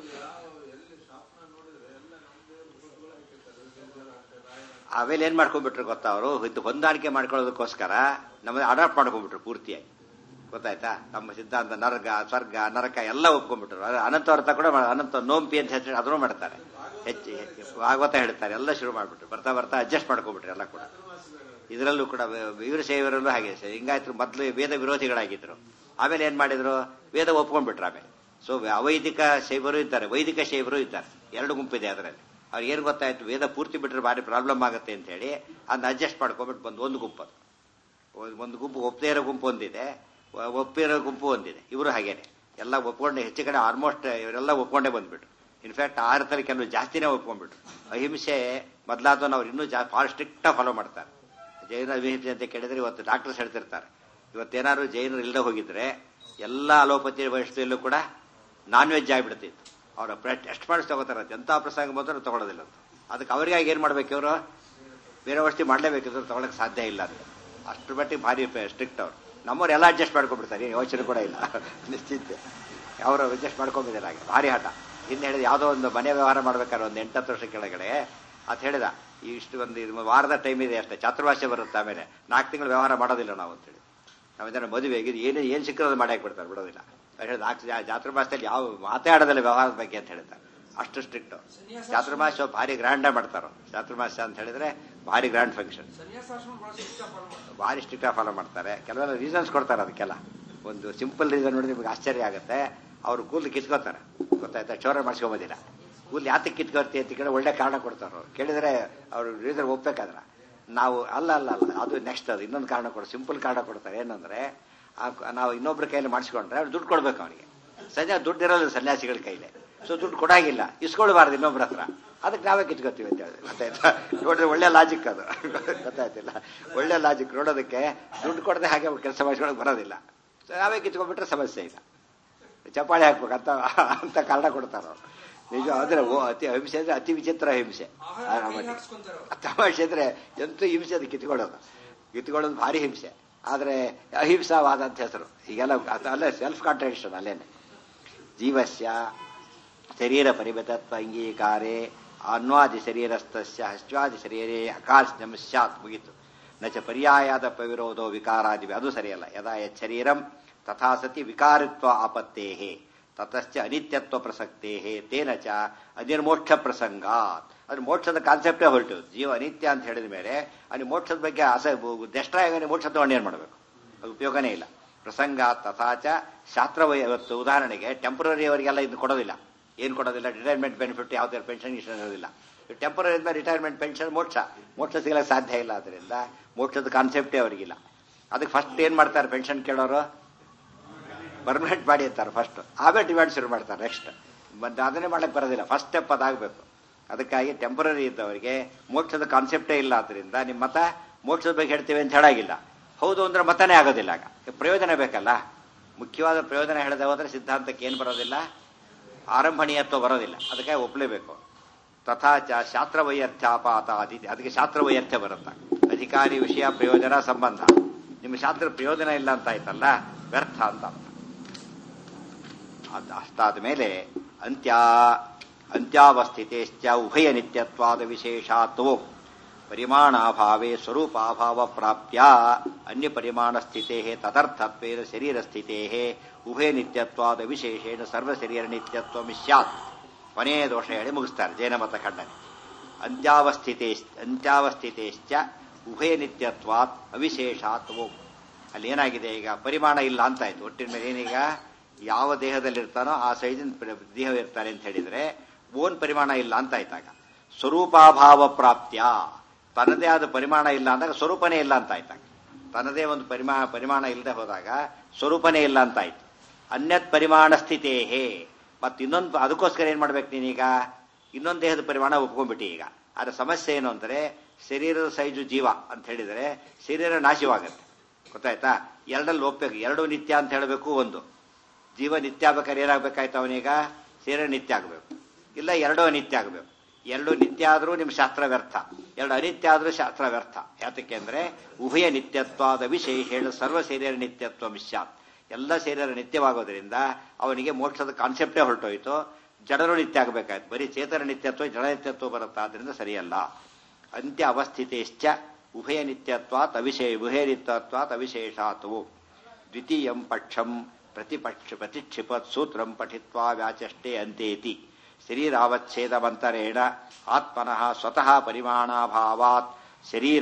ಆಮೇಲೆ ಏನ್ ಮಾಡ್ಕೊಂಡ್ಬಿಟ್ರು ಗೊತ್ತಾ ಅವರು ಇದು ಹೊಂದಾಣಿಕೆ ಮಾಡ್ಕೊಳ್ಳೋದಕ್ಕೋಸ್ಕರ ನಮ್ಮದು ಅಡಾಪ್ಟ್ ಮಾಡ್ಕೊಂಡ್ಬಿಟ್ರು ಪೂರ್ತಿಯಾಗಿ ಗೊತ್ತಾಯ್ತಾ ನಮ್ಮ ಸಿದ್ಧಾಂತ ನರ್ಗ ಸ್ವರ್ಗ ನರಕ ಎಲ್ಲ ಒಪ್ಕೊಂಡ್ಬಿಟ್ರು ಅದು ಅನಂತ ಅರ್ಥ ಕೂಡ ಮಾಡ- ಅನಂತ ನೋಂಪಿ ಅಂತ ಹೇಳಿ ಅದನ್ನು ಮಾಡ್ತಾರೆ ಹೆಚ್ಚು ಹೆಚ್ಚು ಭಾಗವತ ಹೇಳ್ತಾರೆ ಎಲ್ಲ ಶುರು ಮಾಡ್ಬಿಟ್ರು ಬರ್ತಾ ಬರ್ತಾ ಅಡ್ಜಸ್ಟ್ ಮಾಡ್ಕೊಂಡ್ಬಿಟ್ರು ಎಲ್ಲ ಕೂಡ ಇದರಲ್ಲೂ ಕೂಡ ವೀರ ಶೈವರಲ್ಲೂ ಹಾಗೆ ಹಿಂಗಾಯ್ತು ಮೊದಲು ವೇದ ವಿರೋಧಿಗಳಾಗಿದ್ರು ಆಮೇಲೆ ಏನ್ ಮಾಡಿದ್ರು ವೇದ ಒಪ್ಕೊಂಡ್ಬಿಟ್ರು ಆಮೇಲೆ ಸೊ ಅವೈದಿಕ ಶೈವರು ಇದ್ದಾರೆ ವೈದಿಕ ಶೈವರು ಇದ್ದಾರೆ ಎರಡು ಗುಂಪಿದೆ ಅದರಲ್ಲಿ ಅವ್ರಿಗೆ ಏನ್ ಗೊತ್ತಾಯ್ತು ವೇದ ಪೂರ್ತಿ ಬಿಟ್ರೆ ಭಾರಿ ಪ್ರಾಬ್ಲಮ್ ಆಗುತ್ತೆ ಅಂತ ಹೇಳಿ ಅದನ್ನ ಅಡ್ಜಸ್ಟ್ ಮಾಡ್ಕೊಂಡ್ಬಿಟ್ಟು ಬಂದು ಒಂದು ಗುಂಪು ಅದು ಒಂದ್- ಒಂದು ಗುಂಪು ಒಪ್ಪದೇ ಇರೋ ಗುಂಪು ಒಂದಿದೆ ಒ- ಒಪ್ಪಿರೋ ಗುಂಪು ಒಂದಿದೆ ಇವರು ಹಾಗೇನೆ ಎಲ್ಲ ಒಪ್ಕೊಂಡೆ ಹೆಚ್ಚು ಕಡೆ ಆಲ್ಮೋಸ್ಟ್ ಇವರೆಲ್ಲ ಒಪ್ಕೊಂಡೇ ಬಂದ್ಬಿಟ್ರು ಇನ್ಫ್ಯಾಕ್ಟ್ ಆರತಲ್ಲಿ ಕೆಲವು ಜಾಸ್ತಿನೇ ಒಪ್ಕೊಂಡ್ಬಿಟ್ರು ಅಹಿಂಸೆ ಮೊದಲಾದವನ್ನ ಅವ್ರು ಇನ್ನೂ ಜಾ ಭಾಳ ಸ್ಟ್ರಿಕ್ಟ್ ಫಾಲೋ ಮಾಡ್ತಾರೆ ಜೈನ ಅಹಿಂಸೆ ಅಂತ ಕೇಳಿದ್ರೆ ಇವತ್ತು ಡಾಕ್ಟರ್ಸ್ ಹೇಳ್ತಿರ್ತಾರೆ ಇವತ್ತೇನಾದ್ರು ಜೈನರು ಇಲ್ಲದೆ ಹೋಗಿದ್ರೆ ಎಲ್ಲ ಅಲೋಪತಿ ವಯಸ್ಸಲ್ಲೂ ಕೂಡ ನಾನ್ ವೆಜ್ ಆಗಿಬಿಡ್ತಿತ್ತು ಅವ್ರ ಟೆಸ್ಟ್ ಮಾಡಿಸಿ ತಗೋತಾರೆ ಎಂಥ ಪ್ರಸಂಗ ಬಂದರೂ ತಗೊಳ್ಳೋದಿಲ್ಲ ಅಂತ ಅದಕ್ಕೆ ಅವರಿಗಾಗಿ ಏನು ಮಾಡ್ಬೇಕು ಇವರು ಬೇರೆ ವಸ್ತು ಮಾಡಲೇಬೇಕಿದ್ರು ತಗೊಳಕ್ ಸಾಧ್ಯ ಇಲ್ಲ ಅಂತ ಅಷ್ಟ್ರ ಮಟ್ಟಿಗೆ ಭಾರಿ ಸ್ಟ್ರಿಕ್ಟ್ ಅವ್ರು ನಮ್ಮವ್ರು ಎಲ್ಲ ಅಡ್ಜಸ್ಟ್ ಮಾಡ್ಕೊಂಡ್ಬಿಡ್ತಾರೆ ಏನು ಯೋಚನೆ ಕೂಡ ಇಲ್ಲ ನಿಶ್ಚಿಂತೆ ಅವರು ಅಡ್ಜಸ್ಟ್ ಮಾಡ್ಕೊಂಬಿದ್ದಾರೆ ಹಾಗೆ ಭಾರಿ ಹಠ ಹಿಂದೆ ಹೇಳಿದ ಯಾವುದೋ ಒಂದು ಮನೆ ವ್ಯವಹಾರ ಮಾಡ್ಬೇಕಾದ್ರೆ ಒಂದು ಎಂಟತ್ತು ವರ್ಷ ಕೆಳಗಡೆ ಅದು ಹೇಳಿದ ಈ ಇಷ್ಟು ಒಂದು ಇದು ವಾರದ ಟೈಮ್ ಇದೆ ಅಷ್ಟೇ ಚಾತುರ್ಭಾಷೆ ಬರುತ್ತೆ ಆಮೇಲೆ ನಾಲ್ಕು ತಿಂಗಳು ವ್ಯವಹಾರ ಮಾಡೋದಿಲ್ಲ ನಾವು ಅಂತೇಳಿ ನಾವು ಇದನ್ನ ಮದುವೆ ಇದು ಏನು ಏನು ಸಿಕ್ಕರೆ ಅದು ಮಾಡಾಕ್ ಬಿಡ್ತಾರೆ ಬಿಡೋದಿಲ್ಲ ಅವ್ರು ಹೇಳಿದ ನಾಲ್ಕು ಚಾತುರ್ಮಾಸದಲ್ಲಿ ಯಾವ ಮಾತಾಡೋದಿಲ್ಲ ವ್ಯವಹಾರದ ಬಗ್ಗೆ ಅಂತ ಹೇಳ್ತಾರೆ ಅಷ್ಟು ಸ್ಟ್ರಿಕ್ಟ್ ಚಾತುರ್ಮಾಸ ಭಾರಿ ಗ್ರ್ಯಾಂಡ್ ಮಾಡ್ತಾರೋ ಚಾತುರ್ಮಾಸ ಅಂತ ಹೇಳಿದ್ರೆ ಭಾರಿ ಗ್ರ್ಯಾಂಡ್ ಫಂಕ್ಷನ್ ಸನ್ಯಾಸಾಶ್ರಮ ಬಹಳ ಶಿಷ್ಟ ಫಾಲೋ ಮಾಡ್ತಾರೆ ಭಾರಿ ಸ್ಟ್ರಿಕ್ಟ್ ಫಾಲೋ ಮಾಡ್ತಾರೆ ಕೆಲವೆಲ್ಲ ರೀಸನ್ಸ್ ಕೊಡ್ತಾರೆ ಅದಕ್ಕೆಲ್ಲ ಒಂದು ಸಿಂಪಲ್ ರೀಸನ್ ನೋಡಿ ನಿಮ್ಗೆ ಆಶ್ಚರ್ಯ ಆಗುತ್ತೆ ಅವ್ರು ಕೂದಲು ಕಿತ್ಕೋತಾರೆ ಗೊತ್ತಾಯ್ತಾ ಚೌರ ಮಾಡಿಸ್ಕೊಂಬೋದಿಲ್ಲ ಕೂದಲು ಯಾತಕ್ಕೆ ಕಿತ್ಕೊಳ್ತಿ ಅಂತ ಕೇಳಿ ಒಳ್ಳೆ ಕಾರಣ ಕೊಡ್ತಾರೆ ಅವ್ರು ಕೇಳಿದ್ರೆ ಅವ್ರು ರೀಸನ್ ಒಪ್ಬೇಕಾದ್ರ ನಾವು ಅಲ್ಲ ಅಲ್ಲ ಅಲ್ಲ ಅದು ನೆಕ್ಸ್ಟ್ ಅದು ಇನ್ನೊಂದು ಕಾರಣ ಕೊಡು ಸಿಂಪಲ್ ಕಾರಣ ಕೊಡ್ತಾರೆ ಏನಂದ್ರೆ ಆ- ನಾವು ಇನ್ನೊಬ್ರ ಕೈಯಲ್ಲಿ ಮಾಡಿಸ್ಕೊಂಡ್ರೆ ಅವ್ರು ದುಡ್ಡು ಕೊಡ್ಬೇಕು ಅವನಿಗೆ ಸದ್ಯ ದುಡ್ಡು ಇರೋದು ಸನ್ಯಾಸಿಗಳ ಕೈಲಿ ಸೊ ದುಡ್ಡು ಕೊಡಾಗಿಲ್ಲ ಇಸ್ಕೊಳ್ಬಾರ್ದು ಇನ್ನೊಬ್ರ ಹತ್ರ ಅದಕ್ಕೆ ನಾವೇ ಕಿತ್ಕೋತೀವಿ ಅಂತ ಹೇಳಿ ಗೊತ್ತಾಯ್ತಾ ನೋಡಿದ್ರೆ ಒಳ್ಳೆ ಲಾಜಿಕ್ ಅದು ಗೊತ್ತಾಯ್ತಿಲ್ಲ ಒಳ್ಳೆ ಲಾಜಿಕ್ ನೋಡೋದಕ್ಕೆ ದುಡ್ಡು ಕೊಡದೆ ಹಾಗೆ ಕೆಲಸ ಮಾಡಿಸ್ಕೊಳಕ್ ಬರೋದಿಲ್ಲ So ನಾವೇ ಕಿತ್ಕೊಂಡ್ಬಿಟ್ರೆ ಸಮಸ್ಯೆ ಇಲ್ಲ ಚಪ್ಪಾಳೆ ಹಾಕ್ಬೇಕು ಅಂತ ಅಂತ ಕಾರಣ ಕೊಡ್ತಾರ ನಿಜ ಅಂದ್ರೆ ಓ ಅತಿ ಹಿಂಸೆ ಅಂದ್ರೆ ಅತಿ ವಿಚಿತ್ರ ಹಿಂಸೆ ಆಹಾರ ಆ ಕೈ ಮಟ್ಟಿಗೆ. ಹಾಕ್ಸ್ಕೊಂತಾರೆ ಅವ್ರು. ತಮಾಷೆ ಅಂದ್ರೆ ಎಂತೂ ಹಿಂಸೆ ಅದು ಕಿತ್ಕೊಳ್ಳೋದು ಕಿತ್ಕೊಳ್ಳೋದು ಭಾರಿ ಹಿಂಸೆ ಆದ್ರೆ ಅಹಿಂಸಾವಾದ ಅಂತ ಹೆಸರು ಈಗೆಲ್ಲ ಅದು ಅಲ್ಲೇ ಸೆಲ್ಫ್ ಕಾಂಟ್ರಾಡಿಕ್ಷನ್ ಅಲ್ಲೇನೆ ಜೀವಸ್ಯ ಶರೀರ ಪರಿಮಿತತ್ವ ಅಂಗೀಕಾರೆ ಅನ್ವಾದಿ ಶರೀರಸ್ಥಸ್ಯ ಹಶ್ವಾದಿ ಶರೀರೇ ಅಕಾರ್ಸ್ಯಂ ಸ್ಯಾತ್ ಮುಗಿತು ನಚ ಪರ್ಯಾಯಾದ ವಿರೋಧೋ ವಿಕಾರಾದಿವಿ ಅದು ಸರಿಯಲ್ಲ ಯದಾ ಯತ್ ಶರೀರಂ ತಥಾ ಸತಿ ವಿಕಾರಿತ್ವ ಆಪತ್ತೇಹೇ ತತಶ್ಚ ಅನಿತ್ಯತ್ವ ಪ್ರಸಕ್ತೇ ತೇನ ಚ ಅನಿರ್ಮೋಕ್ಷ ಪ್ರಸಂಗಾತ್ ಅದು ಮೋಕ್ಷದ ಕಾನ್ಸೆಪ್ಟೇ ಹೊರಟು ಜೀವ ಅನಿತ್ಯ ಅಂತ ಹೇಳಿದ ಮೇಲೆ ಅಲ್ಲಿ ಮೋಕ್ಷದ ಬಗ್ಗೆ ಆಸೆ ದೆಷ್ಟಾಗಿ ಮೋಕ್ಷ ತಗೊಂಡು ಏನ್ ಮಾಡಬೇಕು ಅದು ಉಪಯೋಗನೇ ಇಲ್ಲ ಪ್ರಸಂಗ ತಥಾಚ ಶಾಸ್ತ್ರ ಇವತ್ತು ಉದಾಹರಣೆಗೆ ಟೆಂಪರರಿ ಅವರಿಗೆಲ್ಲ ಇದು ಕೊಡೋದಿಲ್ಲ ಏನು ಕೊಡೋದಿಲ್ಲ ರಿಟೈರ್ಮೆಂಟ್ ಬೆನಿಫಿಟ್ ಯಾವುದೇ ಪೆನ್ಷನ್ ಗಿಷನ್ ಇರೋದಿಲ್ಲ ಟೆಂಪರರಿ ರಿಟೈರ್ಮೆಂಟ್ ಪೆನ್ಷನ್ ಮೋಕ್ಷ ಮೋಕ್ಷ ಸಿಗಲಿಕ್ಕೆ ಸಾಧ್ಯ ಇಲ್ಲ ಅದರಿಂದ ಮೋಕ್ಷದ ಕಾನ್ಸೆಪ್ಟೇ ಅವರಿಗಿಲ್ಲ ಅದಕ್ಕೆ ಫಸ್ಟ್ ಏನ್ ಮಾಡ್ತಾರೆ ಪೆನ್ಷನ್ ಕೇಳೋರು ಪರ್ಮನೆಂಟ್ ಬಾಡಿ ಅಂತಾರೆ ಫಸ್ಟ್ ಆಮೇಲೆ ಡಿಮ್ಯಾಂಡ್ ಶುರು ಮಾಡ್ತಾರೆ ನೆಕ್ಸ್ಟ್ ಮತ್ತೆ ಅದನ್ನೇ ಮಾಡಕ್ಕೆ ಬರೋದಿಲ್ಲ ಫಸ್ಟ್ ಸ್ಟೆಪ್ ಅದಾಗಬೇಕು ಅದಕ್ಕಾಗಿ ಟೆಂಪರರಿ ಇದ್ದವರಿಗೆ ಮೋಕ್ಷದ ಕಾನ್ಸೆಪ್ಟೇ ಇಲ್ಲ ಆದ್ರಿಂದ ನಿಮ್ಮ ಮತ ಮೋಕ್ಷದ ಬಗ್ಗೆ ಹೇಳ್ತೇವೆ ಅಂತ ಹೇಳಾಗಿಲ್ಲ ಹೌದು ಅಂದ್ರೆ ಮತನೇ ಆಗೋದಿಲ್ಲ ಆಗ ಪ್ರಯೋಜನ ಬೇಕಲ್ಲ ಮುಖ್ಯವಾದ ಪ್ರಯೋಜನ ಹೇಳದೆ ಹೋದ್ರೆ ಸಿದ್ಧಾಂತಕ್ಕೆ ಏನು ಬರೋದಿಲ್ಲ ಆರಂಭಣೀಯತ್ವ ಬರೋದಿಲ್ಲ ಅದಕ್ಕೆ ಒಪ್ಪಲೇಬೇಕು ತಥಾಚ ಶಾಸ್ತ್ರ ವೈಯರ್ಥ್ಯಾಪಾತ ಅದಿತಿ ಅದಕ್ಕೆ ಶಾಸ್ತ್ರ ವೈಯರ್ಥ್ಯ ಬರುತ್ತೆ ಅಧಿಕಾರಿ ವಿಷಯ ಪ್ರಯೋಜನ ಸಂಬಂಧ ನಿಮ್ಮ ಶಾಸ್ತ್ರ ಪ್ರಯೋಜನ ಇಲ್ಲ ಅಂತ ಆಯ್ತಲ್ಲ ವ್ಯರ್ಥ ಅಂತ ಅರ್ಥ ಅದ್ ಅಷ್ಟಾದ ಮೇಲೆ ಅಂತ್ಯ ಅಂತ್ಯಾವಸ್ಥಿತೇಶ್ಚ ಉಭಯ ನಿತ್ಯತ್ವಾದ ವಿಶೇಷಾತ್ವೋ ಪರಿಮಾಣಾಭಾವೇ ಸ್ವರೂಪಾಭಾವ ಪ್ರಾಪ್ತ್ಯ ಅನ್ಯ ಪರಿಮಾಣ ಸ್ಥಿತೇ ತದರ್ಥತ್ವೇನ ಶರೀರ ಸ್ಥಿತೇ ಉಭಯ ನಿತ್ಯತ್ವಾದ ವಿಶೇಷೇಣ ಸರ್ವ ಶರೀರ ನಿತ್ಯತ್ವ ಸ್ಯಾತ್ ಕೊನೆಯ ದೋಷ ಹೇಳಿ ಮುಗಿಸ್ತಾರೆ ಜೈನಮತ ಖಂಡನೆ ಅಂತ್ಯಾವಸ್ಥಿತೇ ಅಂತ್ಯಾವಸ್ಥಿತೇಶ್ಚ ಉಭಯ ನಿತ್ಯತ್ವಾತ್ ಅವಿಶೇಷಾತ್ವೋ ಅಲ್ಲಿ ಏನಾಗಿದೆ ಈಗ ಪರಿಮಾಣ ಇಲ್ಲ ಅಂತ ಆಯ್ತು ಒಟ್ಟಿನ ಮೇಲೆ ಏನೀಗ ಯಾವ ದೇಹದಲ್ಲಿರ್ತಾನೋ ಆ ಸೈಜಿನ ದೇಹ ಇರ್ತಾನೆ ಅಂತ ಹೇಳಿದ್ರೆ ಓನ್ ಪರಿಮಾಣ ಇಲ್ಲ ಅಂತ ಆಯ್ತಾಗ ಸ್ವರೂಪಾಭಾವ ಪ್ರಾಪ್ತ್ಯ ತನ್ನದೇ ಆದ ಪರಿಮಾಣ ಇಲ್ಲ ಅಂದಾಗ ಸ್ವರೂಪನೇ ಇಲ್ಲ ಅಂತ ಆಯ್ತಾಗ ತನ್ನದೇ ಒಂದು ಪರಿಮಾ ಪರಿಮಾಣ ಇಲ್ಲದೆ ಹೋದಾಗ ಸ್ವರೂಪನೇ ಇಲ್ಲ ಅಂತ ಆಯ್ತು ಅನ್ಯತ್ ಪರಿಮಾಣ ಸ್ಥಿತೇಹೇ ಮತ್ತೆ ಇನ್ನೊಂದು ಅದಕ್ಕೋಸ್ಕರ ಏನ್ ಮಾಡ್ಬೇಕು ನೀನೀಗ ಇನ್ನೊಂದು ದೇಹದ ಪರಿಮಾಣ ಒಪ್ಕೊಂಡ್ಬಿಟ್ಟಿ ಈಗ ಆದ್ರೆ ಸಮಸ್ಯೆ ಏನು ಅಂದ್ರೆ ಶರೀರದ ಸೈಜು ಜೀವ ಅಂತ ಹೇಳಿದರೆ ಶರೀರ ನಾಶವಾಗುತ್ತೆ ಗೊತ್ತಾಯ್ತಾ ಎರಡಲ್ಲಿ ಒಪ್ಬೇಕು ಎರಡು ನಿತ್ಯ ಅಂತ ಹೇಳಬೇಕು ಒಂದು ಜೀವ ನಿತ್ಯ ಆಗ್ಬೇಕಾದ್ರೆ ಏನಾಗ್ಬೇಕಾಯ್ತು ಅವನೀಗ ಶರೀರ ನಿತ್ಯ ಆಗಬೇಕು ಇಲ್ಲ ಎರಡೂ ನಿತ್ಯ ಆಗಬೇಕು ಎರಡು ನಿತ್ಯ ಆದರೂ ನಿಮ್ಮ ಶಾಸ್ತ್ರ ವ್ಯರ್ಥ ಎರಡು ಅನಿತ್ಯ ಆದರೂ ಶಾಸ್ತ್ರ ವ್ಯರ್ಥ ಯಾತಕ್ಕೆ ಅಂದ್ರೆ ಉಭಯ ನಿತ್ಯತ್ವಾದ ವಿಶೇಷ ಹೇಳು ಸರ್ವ ಶರೀರ ನಿತ್ಯತ್ವ ಮಿಶ್ಯಾತ್ ಎಲ್ಲ ಶರೀರ ನಿತ್ಯವಾಗೋದ್ರಿಂದ ಅವನಿಗೆ ಮೋಕ್ಷದ ಕಾನ್ಸೆಪ್ಟೇ ಹೊರಟೋಯ್ತು ಜಡರು ನಿತ್ಯ ಆಗಬೇಕಾಯ್ತು ಬರೀ ಚೇತನ ನಿತ್ಯತ್ವ ಜಡ ನಿತ್ಯತ್ವ ಬರುತ್ತಾ ಆದ್ರಿಂದ ಸರಿಯಲ್ಲ ಅಂತ್ಯ ಅವಸ್ಥಿತೇಶ್ಚ ಉಭಯ ನಿತ್ಯತ್ವಾತ್ ಅವಿಶೇ ಉಭಯ ನಿತ್ಯತ್ವಾತ್ ಅವಿಶೇಷಾತ್ವು ದ್ವಿತೀಯಂ ಪಕ್ಷಂ ಪ್ರತಿಪಕ್ಷ ಪ್ರತಿಕ್ಷಿಪತ್ ಸೂತ್ರಂ ಪಠಿತ್ವಾ ವ್ಯಾಚಷ್ಟೇ ಅಂತೇತಿ ಶರೀರಾವಚ್ಛೇದವಂತರೇಣ ಆತ್ಮನಃ ಸ್ವತಃ ಪರಿಮಾಣಾಭಾವಾತ್ ಶರೀರ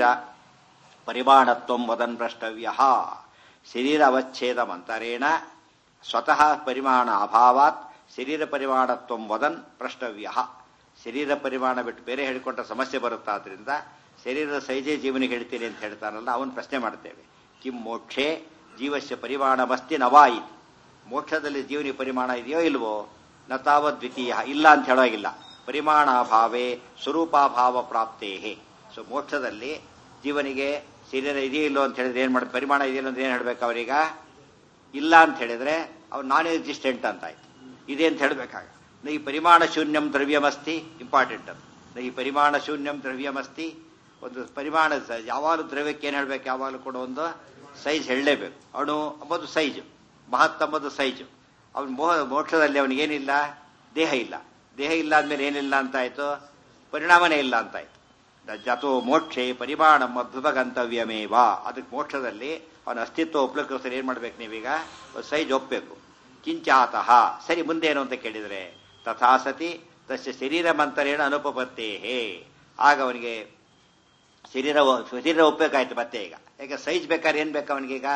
ಪರಿಮಾಣತ್ವಂ ವದನ್ ಪ್ರಷ್ಟವ್ಯ ಶರೀರ ಅವಚ್ಛೇದ ಮಂತರೇಣ ಸ್ವತಃ ಪರಿಮಾಣ ಅಭಾವಾತ್ ಶರೀರ ಪರಿಮಾಣತ್ವಂ ವದನ್ ಪ್ರಷ್ಟವ್ಯ ಶರೀರ ಪರಿಮಾಣ ಬಿಟ್ಟು ಬೇರೆ ಹೇಳಿಕೊಂಡ್ರೆ ಸಮಸ್ಯೆ ಬರುತ್ತಾದ್ರಿಂದ ಶರೀರದ ಸೈಜೆ ಜೀವನಿಗೆ ಹೇಳ್ತೀನಿ ಅಂತ ಹೇಳ್ತಾನಲ್ಲ ಅವನು ಪ್ರಶ್ನೆ ಮಾಡ್ತೇವೆ ಕಿಂ ಮೋಕ್ಷೇ ಜೀವಸ್ಯ ಪರಿಮಾಣಮಸ್ತಿ ನವಾಯಿತು ಮೋಕ್ಷದಲ್ಲಿ ಜೀವನಿ ಪರಿಮಾಣ ಇದೆಯೋ ಇಲ್ವೋ ನ ತಾವತ್ ದ್ವಿತೀಯ ಇಲ್ಲ ಅಂತ ಹೇಳೋಗಿಲ್ಲ ಪರಿಮಾಣಾಭಾವೇ ಸ್ವರೂಪಾಭಾವ ಪ್ರಾಪ್ತೇಹೇ ಸೊ ಮೋಕ್ಷದಲ್ಲಿ ಜೀವನಿಗೆ ಶರೀರ ಇದೆಯೋ ಇಲ್ಲೋ ಅಂತ ಹೇಳಿದ್ರೆ ಏನ್ ಮಾಡಿ ಪರಿಮಾಣ ಇದೆಯಲ್ಲ ಅಂತ ಏನ್ ಹೇಳ್ಬೇಕು ಅವರೀಗ ಇಲ್ಲ ಅಂತ ಹೇಳಿದ್ರೆ ಅವ್ರು ನಾನ್ ಎಕ್ಸಿಸ್ಟೆಂಟ್ ಅಂತ ಆಯ್ತು ಇದೆ ಅಂತ ಹೇಳ್ಬೇಕಾಗ ಈ ಪರಿಮಾಣ ಶೂನ್ಯಂ ದ್ರವ್ಯಮಸ್ತಿ ಇಂಪಾರ್ಟೆಂಟ್ ಅದು ಈ ಪರಿಮಾಣ ಶೂನ್ಯಂ ದ್ರವ್ಯಮಸ್ತಿ ಒಂದು ಪರಿಮಾಣ ಯಾವಾಗಲೂ ದ್ರವ್ಯಕ್ಕೆ ಏನ್ ಹೇಳ್ಬೇಕು ಯಾವಾಗಲೂ ಕೂಡ ಒಂದು ಸೈಜ್ ಹೇಳಲೇಬೇಕು ಅಣು ಅಂಬುದು ಸೈಜು ಮಹತ್ ಅಂಬುದು ಸೈಜು ಅವನ ಮೋಹ ಮೋಕ್ಷದಲ್ಲಿ ಅವನಿಗೇನಿಲ್ಲ ದೇಹ ಇಲ್ಲ ದೇಹ ಇಲ್ಲ ಅಂದ್ಮೇಲೆ ಏನಿಲ್ಲ ಅಂತ ಆಯ್ತು ಪರಿಣಾಮನೇ ಇಲ್ಲ ಅಂತ ಆಯ್ತು ಜತೋ ಮೋಕ್ಷೆ ಪರಿಮಾಣ ಅಭ್ಯುಪಗಂತವ್ಯಮೇವ ಅದಕ್ಕೆ ಮೋಕ್ಷದಲ್ಲಿ ಅವನ ಅಸ್ತಿತ್ವ ಒಪ್ಲಿಕ್ಕೋಸ್ಕರ ಏನ್ ಮಾಡ್ಬೇಕು ನೀವೀಗ ಸೈಜ್ ಒಪ್ಪಬೇಕು ಕಿಂಚಾತಃ ಸರಿ ಮುಂದೇನು ಅಂತ ಕೇಳಿದ್ರೆ ತಥಾ ಸತಿ ತಸ್ಯ ಶರೀರ ಮಂತರೇಣ ಅನುಪಪತ್ತೇಹೇ ಆಗ ಅವನಿಗೆ ಶರೀರ ಶರೀರ ಒಪ್ಪಬೇಕಾಯ್ತು ಮತ್ತೆ ಈಗ ಯಾಕೆ ಸೈಜ್ ಬೇಕಾದ್ರೆ ಏನ್ ಬೇಕು ಅವನಿಗೀಗ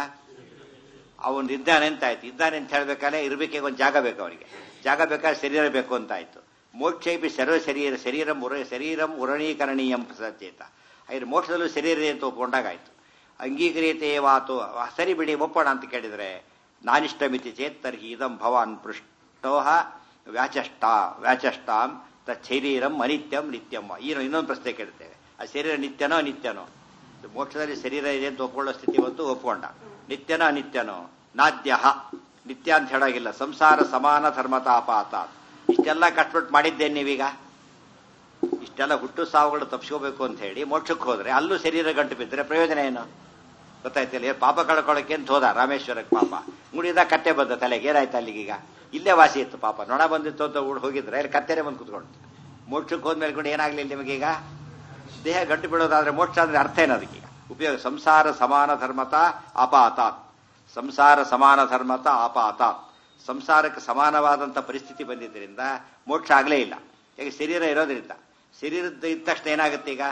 ಅವನು ಇದ್ದಾನೆ ಅಂತ ಆಯ್ತು ಇದ್ದಾನೆ ಅಂತ ಹೇಳ್ಬೇಕಾದ್ರೆ ಇರ್ಬೇಕೆ ಒಂದು ಜಾಗ ಬೇಕು ಅವನಿಗೆ ಜಾಗ ಬೇಕಾದ್ರೆ ಶರೀರ ಬೇಕು ಅಂತ ಆಯ್ತು ಮೋಕ್ಷೈಪಿ ಸರ್ವ ಶರೀರ ಶರೀರಂ ಉರ ಶರೀರಂ ಉರಣೀಕರಣೀಯಂ ಸಚೇತ ಐದು ಮೋಕ್ಷದಲ್ಲೂ ಶರೀರ ಇದೆ ಅಂತ ಒಪ್ಕೊಂಡಾಗಾಯ್ತು ಅಂಗೀಕರಿಯತೆ ವಾತು ಸರಿ ಬಿಡಿ ಒಪ್ಪೋಣ ಅಂತ ಕೇಳಿದ್ರೆ ನಾನಿಷ್ಟಮಿತಿ ಚೇತ್ ತರ್ಹಿ ಇದಂ ಭವಾನ್ ಪೃಷ್ಟೋಹ ವ್ಯಾಚಷ್ಟ ವ್ಯಾಚಷ್ಟಾಂ ತರೀರಂ ಅನಿತ್ಯಂ ನಿತ್ಯಂ ಈ ಇನ್ನೊಂದು ಪ್ರಶ್ನೆ ಕೇಳ್ತೇವೆ ಆ ಶರೀರ ನಿತ್ಯನೋ ಅನಿತ್ಯನೋ ಮೋಕ್ಷದಲ್ಲಿ ಶರೀರ ಇದೆ ಅಂತ ಒಪ್ಕೊಳ್ಳೋ ಸ್ಥಿತಿ ಬಂತು ಒಪ್ಕೊಂಡ ನಿತ್ಯನೋ ಅನಿತ್ಯನೋ ನಾದ್ಯ ನಿತ್ಯ ಅಂತ ಹೇಳೋಗಿಲ್ಲ ಸಂಸಾರ ಸಮಾನ ಧರ್ಮತಾಪಾತ ಇಷ್ಟೆಲ್ಲ ಕಟ್ಬಿಟ್ಟು ಮಾಡಿದ್ದೇನೆ ನೀವೀಗ ಇಷ್ಟೆಲ್ಲ ಹುಟ್ಟು ಸಾವುಗಳು ತಪ್ಪಿಸ್ಕೋಬೇಕು ಅಂತ ಹೇಳಿ ಮೋಕ್ಷಕ್ಕೆ ಹೋದ್ರೆ ಅಲ್ಲೂ ಶರೀರ ಗಂಟು ಬಿದ್ದರೆ ಪ್ರಯೋಜನ ಏನು ಗೊತ್ತಾಯ್ತಿಲ್ಲ ಪಾಪ ಕಳ್ಕೊಳ್ಳೋಕೆ ಅಂತ ಹೋದ ರಾಮೇಶ್ವರಕ್ಕೆ ಪಾಪ ಮುಡಿದ ಕಟ್ಟೆ ಬಂದ ತಲೆಗೆ ಏನಾಯ್ತು ಅಲ್ಲಿಗೀಗ ಇಲ್ಲೇ ವಾಸಿ ಇತ್ತು ಪಾಪ ನೊಣ ಬಂದಿತ್ತು ಅಂತ ಊಡ್ ಹೋಗಿದ್ರೆ ಅಲ್ಲಿ ಕತ್ತೆರೆ ಬಂದು ಕುತ್ಕೊಂಡು ಮೋಕ್ಷಕ್ಕೆ ಹೋದ್ಮೇಲೆ ಕೂಡ ಏನಾಗ್ಲಿಲ್ಲ ನಿಮಗೀಗ ದೇಹ ಗಂಟು ಬೀಳೋದಾದ್ರೆ ಮೋಕ್ಷ ಅಂದ್ರೆ ಅರ್ಥ ಏನು ಅದಕ್ಕೀಗ ಉಪಯೋಗ ಸಂಸಾರ ಸಮಾನ ಧರ್ಮತ ಅಪಾತಾತ್ ಸಂಸಾರ ಸಮಾನ ಧರ್ಮತ ಅಪಾತಾತ್ ಸಂಸಾರಕ್ಕೆ ಸಮಾನವಾದಂಥ ಪರಿಸ್ಥಿತಿ ಬಂದಿದ್ದರಿಂದ ಮೋಕ್ಷ ಆಗಲೇ ಇಲ್ಲ ಈಗ ಶರೀರ ಇರೋದ್ರಿಂದ ಶರೀರದ ಇದ್ದ ತಕ್ಷಣ ಏನಾಗುತ್ತೆ ಈಗ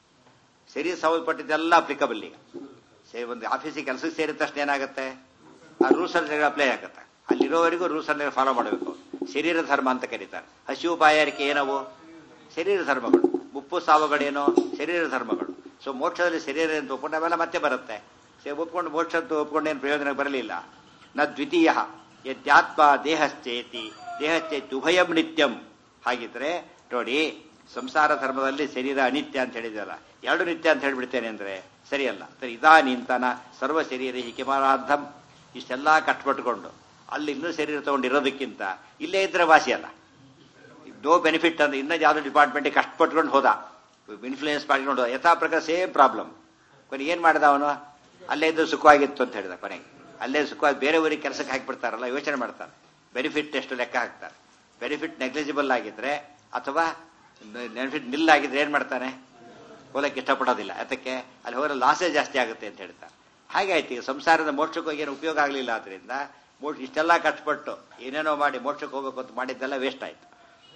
ಶರೀರ ಸಂಬಂಧಪಟ್ಟಿದ್ದೆಲ್ಲ ಅಪ್ಲಿಕಬಲ್ ಈಗ ಒಂದು ಆಫೀಸಿಗೆ ಕೆಲಸಕ್ಕೆ ಸೇರಿದ ತಕ್ಷಣ ಏನಾಗುತ್ತೆ ಆ ರೂಲ್ಸ್ ಅಂಡ್ ಅಪ್ಲೈ ಆಗುತ್ತೆ ಅಲ್ಲಿರೋವರೆಗೂ ರೂಲ್ಸ್ ಅಂಡ್ ಫಾಲೋ ಮಾಡಬೇಕು ಶರೀರ ಧರ್ಮ ಅಂತ ಕರೀತಾರೆ ಹಸಿವು ಬಾಯಾರಿಕೆ ಏನವು ಶರೀರ ಧರ್ಮಗಳು ಮುಪ್ಪು ಸಾವುಗಳೇನೋ ಶರೀರ ಧರ್ಮಗಳು ಸೊ ಮೋಕ್ಷದಲ್ಲಿ ಶರೀರ ಅಂತ ಒಪ್ಕೊಂಡು ಅವೆಲ್ಲ ಮತ್ತೆ ಬರುತ್ತೆ ಒಪ್ಕೊಂಡು ಮೋಕ್ಷ ಅಂತ ಒಪ್ಕೊಂಡು ಏನು ಪ್ರಯೋಜನ ಬರಲಿಲ್ಲ ನ ದ್ವಿತೀಯ ಯದ್ಯಾತ್ಮ ದೇಹಶ್ಚೇತಿ ದೇಹಶ್ಚೇತಿ ಉಭಯಂ ನಿತ್ಯಂ ಹಾಗಿದ್ರೆ ನೋಡಿ ಸಂಸಾರ ಧರ್ಮದಲ್ಲಿ ಶರೀರ ಅನಿತ್ಯ ಅಂತ ಹೇಳಿದಲ್ಲ ಎರಡು ನಿತ್ಯ ಅಂತ ಹೇಳಿಬಿಡ್ತೇನೆ ಅಂದ್ರೆ ಸರಿಯಲ್ಲ ಸರಿ ಇದಾನಿಂತನ ಸರ್ವ ಶರೀರ ಹಿಕಿಮಾರಾಧಂ ಇಷ್ಟೆಲ್ಲ ಕಷ್ಟಪಟ್ಟುಕೊಂಡು ಅಲ್ಲಿ ಇನ್ನೂ ಶರೀರ ತಗೊಂಡಿರೋದಕ್ಕಿಂತ ಇಲ್ಲೇ ಇದ್ರೆ ವಾಸಿ ಅಲ್ಲ ನೋ ಬೆನಿಫಿಟ್ ಅಂದ್ರೆ ಇನ್ನೂ ಯಾವುದೋ ಡಿಪಾರ್ಟ್ಮೆಂಟಿಗೆ ಕಷ್ಟಪಟ್ಕೊಂಡು ಹೋದ ಇನ್ಫ್ಲೂಯೆನ್ಸ್ ಮಾಡ್ಕೊಂಡು ಹೋದ ಯಥಾ ಪ್ರಕಾರ ಸೇಮ್ ಪ್ರಾಬ್ಲಮ್ ಕೊನೆಗೆ ಏನ್ ಮಾಡಿದ ಅವನು ಅಲ್ಲೇ ಇದ್ದು ಸುಖವಾಗಿತ್ತು ಅಂತ ಹೇಳಿದ ಕೊನೆಗೆ ಅಲ್ಲೇ ಸುಖವಾಗಿ ಬೇರೆ ಊರಿಗೆ ಕೆಲಸಕ್ಕೆ ಹಾಕಿಬಿಡ್ತಾರಲ್ಲ ಯೋಚನೆ ಮಾಡ್ತಾರೆ ಬೆನಿಫಿಟ್ ಎಷ್ಟು ಲೆಕ್ಕ ಹಾಕ್ತಾರೆ ಬೆನಿಫಿಟ್ ನೆಗ್ಲಿಜಿಬಲ್ ಆಗಿದ್ರೆ ಅಥವಾ ಬೆನಿಫಿಟ್ ನಿಲ್ ಆಗಿದ್ರೆ ಏನ್ ಮಾಡ್ತಾನೆ ಹೋಲಕ್ಕೆ ಇಷ್ಟಪಡೋದಿಲ್ಲ ಅದಕ್ಕೆ ಅಲ್ಲಿ ಹೋದ್ರೆ ಲಾಸೇ ಜಾಸ್ತಿ ಆಗುತ್ತೆ ಅಂತ ಹೇಳ್ತಾರೆ ಹಾಗೆ ಆಯ್ತು ಈಗ ಸಂಸಾರದ ಮೋಕ್ಷಕ್ಕೆ ಹೋಗಿ ಏನು ಉಪಯೋಗ ಆಗಲಿಲ್ಲ ಆದ್ರಿಂದ ಮೋಕ್ಷ ಇಷ್ಟೆಲ್ಲ ಕಷ್ಟಪಟ್ಟು ಏನೇನೋ ಮಾಡಿ ಮೋಕ್ಷಕ್ಕೆ ಹೋಗ್ಬೇಕು ಅಂತ ಮಾಡಿದ್ದೆಲ್ಲ ವೇಸ್ಟ್ ಆಯ್ತು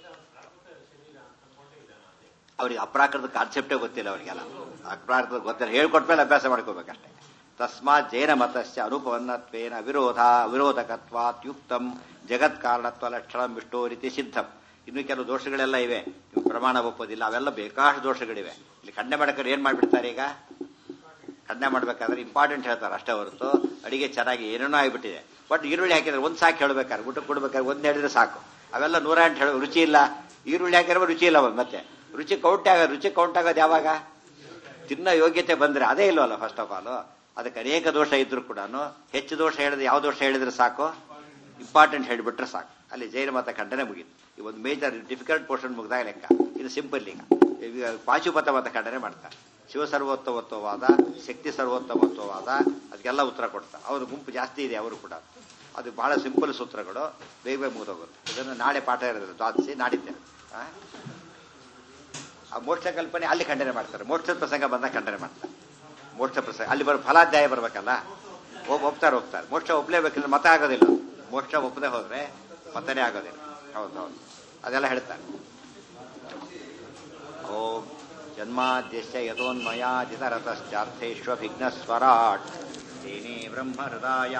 ಅವ್ರಿಗೆ ಅಪ್ರಾಕೃತ ಕಾನ್ಸೆಪ್ಟೇ ಗೊತ್ತಿಲ್ಲ ಅವರಿಗೆಲ್ಲ ಅಪ್ರಾಕೃತ ಗೊತ್ತಿಲ್ಲ ಹೇಳ್ಕೊಟ್ಮೇಲೆ ಅಭ್ಯಾಸ ಮಾಡ್ಕೋಬೇಕಷ್ಟೇ ತಸ್ಮಾತ್ ಜೈನ ಮತಸ್ಯ ಅನುಪವನ್ನತ್ವೇನ ವಿರೋಧ ವಿರೋಧಕತ್ವಾತ್ ಯುಕ್ತಂ ಜಗತ್ ಕಾರಣತ್ವ ಲಕ್ಷಣ ವಿಷ್ಟೋ ರೀತಿ ಸಿದ್ಧಂ ಇನ್ನು ಕೆಲವು ದೋಷಗಳೆಲ್ಲ ಇವೆ ಇವು ಪ್ರಮಾಣ ಒಪ್ಪೋದಿಲ್ಲ ಅವೆಲ್ಲ ಬೇಕಾಷ್ಟು ದೋಷಗಳಿವೆ ಇಲ್ಲಿ ಖಂಡನೆ ಮಾಡಕ್ಕೆ ಏನ್ ಮಾಡ್ಬಿಡ್ತಾರೆ ಈಗ ಖಂಡನೆ ಮಾಡ್ಬೇಕಾದ್ರೆ ಇಂಪಾರ್ಟೆಂಟ್ ಹೇಳ್ತಾರೆ ಅಷ್ಟೇ ಹೊರತು ಅಡಿಗೆ ಚೆನ್ನಾಗಿ ಏನೇನೋ ಆಗಿಬಿಟ್ಟಿದೆ ಬಟ್ ಈರುಳ್ಳಿ ಹಾಕಿದ್ರೆ ಒಂದ್ ಸಾಕು ಹೇಳ್ಬೇಕಾದ್ರೆ ಊಟ ಕೊಡ್ಬೇಕಾದ್ರೆ ಒಂದ್ ಹೇಳಿದ್ರೆ ಸಾಕು ಅವೆಲ್ಲ ನೂರ ಎಂಟು ಹೇಳೋ ರುಚಿ ಇಲ್ಲ ಈರುಳ್ಳಿ ಹಾಕಿರೋ ರುಚಿ ಇಲ್ಲ ಅವಾಗ ಮತ್ತೆ ರುಚಿ ಕೌಂಟ್ ಆಗ ರುಚಿ ಕೌಂಟ್ ಆಗೋದು ಯಾವಾಗ ತಿನ್ನೋ ಯೋಗ್ಯತೆ ಬಂದ್ರೆ ಅದೇ ಇಲ್ವಲ್ಲ ಫಸ್ಟ್ ಆಫ್ ಆಲ್ ಅದಕ್ಕೆ ಅನೇಕ ದೋಷ ಇದ್ರು ಕೂಡ ಹೆಚ್ಚು ದೋಷ ಹೇಳಿದ್ರೆ ಯಾವ ದೋಷ ಹೇಳಿದ್ರೆ ಸಾಕು ಇಂಪಾರ್ಟೆಂಟ್ ಹೇಳಿಬಿಟ್ರೆ ಸಾಕು ಅಲ್ಲಿ ಜೈನ ಮತ ಖಂಡನೆ ಮುಗೀತು ಈ ಒಂದು ಮೇಜರ್ ಡಿಫಿಕಲ್ಟ್ ಪೋರ್ಷನ್ ಮುಗ್ದಾಗ ಲೆಕ್ಕ ಇದು ಸಿಂಪಲ್ ಈಗ ಈಗ ಪಾಶುಪತ ಮತ ಖಂಡನೆ ಮಾಡ್ತಾರೆ ಶಿವ ಸರ್ವೋತ್ತಮತ್ವವಾದ ಶಕ್ತಿ ಸರ್ವೋತ್ತಮತ್ವವಾದ ಅದಕ್ಕೆಲ್ಲ ಉತ್ತರ ಕೊಡ್ತಾರೆ ಅವ್ರ ಗುಂಪು ಜಾಸ್ತಿ ಇದೆ ಅವರು ಕೂಡ ಅದು ಬಹಳ ಸಿಂಪಲ್ ಸೂತ್ರಗಳು ಬೇಗ ಬೇಗ ಮುಗಿದೋಗುತ್ತೆ ಇದನ್ನು ನಾಳೆ ಪಾಠ ಇರೋದಿಲ್ಲ ದ್ವಾದಶಿ ನಾಡಿದ್ದೆ ಆ? ಆ ಮೋಕ್ಷ ಕಲ್ಪನೆ ಅಲ್ಲಿ ಖಂಡನೆ ಮಾಡ್ತಾರೆ ಮೋಕ್ಷದ ಪ್ರಸಂಗ ಬಂದಾಗ ಖಂಡನೆ ಮಾಡ್ತಾರೆ ಮೋಕ್ಷ ಪ್ರಸಂಗ ಅಲ್ಲಿ ಬರೋ ಫಲಾಧ್ಯಾಯ ಬರ್ಬೇಕಲ್ಲ ಒಪ್ ಒಪ್ತಾರೆ ಒಪ್ತಾರೆ ಮೋಕ್ಷ ಒಪ್ಲೇಬೇಕಂದ್ರೆ ಮತ ಆಗೋದಿಲ್ಲ ಮೋಕ್ಷ ಒಪ್ಪದೆ ಹೋದ್ರೆ ಮತನೇ ಆಗೋದಿಲ್ಲ ಹೌದು ಹೌದು ಅದೆಲ್ಲ ಹೇಳ್ತಾರೆ ಓಂ ಜನ್ಮಾದ್ಯಸ್ಯ ಯಥೋನ್ಮಯಾಜಿತರತಶ್ಚಾರ್ಥೇಶ್ವಭಿಘ್ನ ಸ್ವರಾಟ್ ತೇನೇ ಬ್ರಹ್ಮ ಹೃದಯ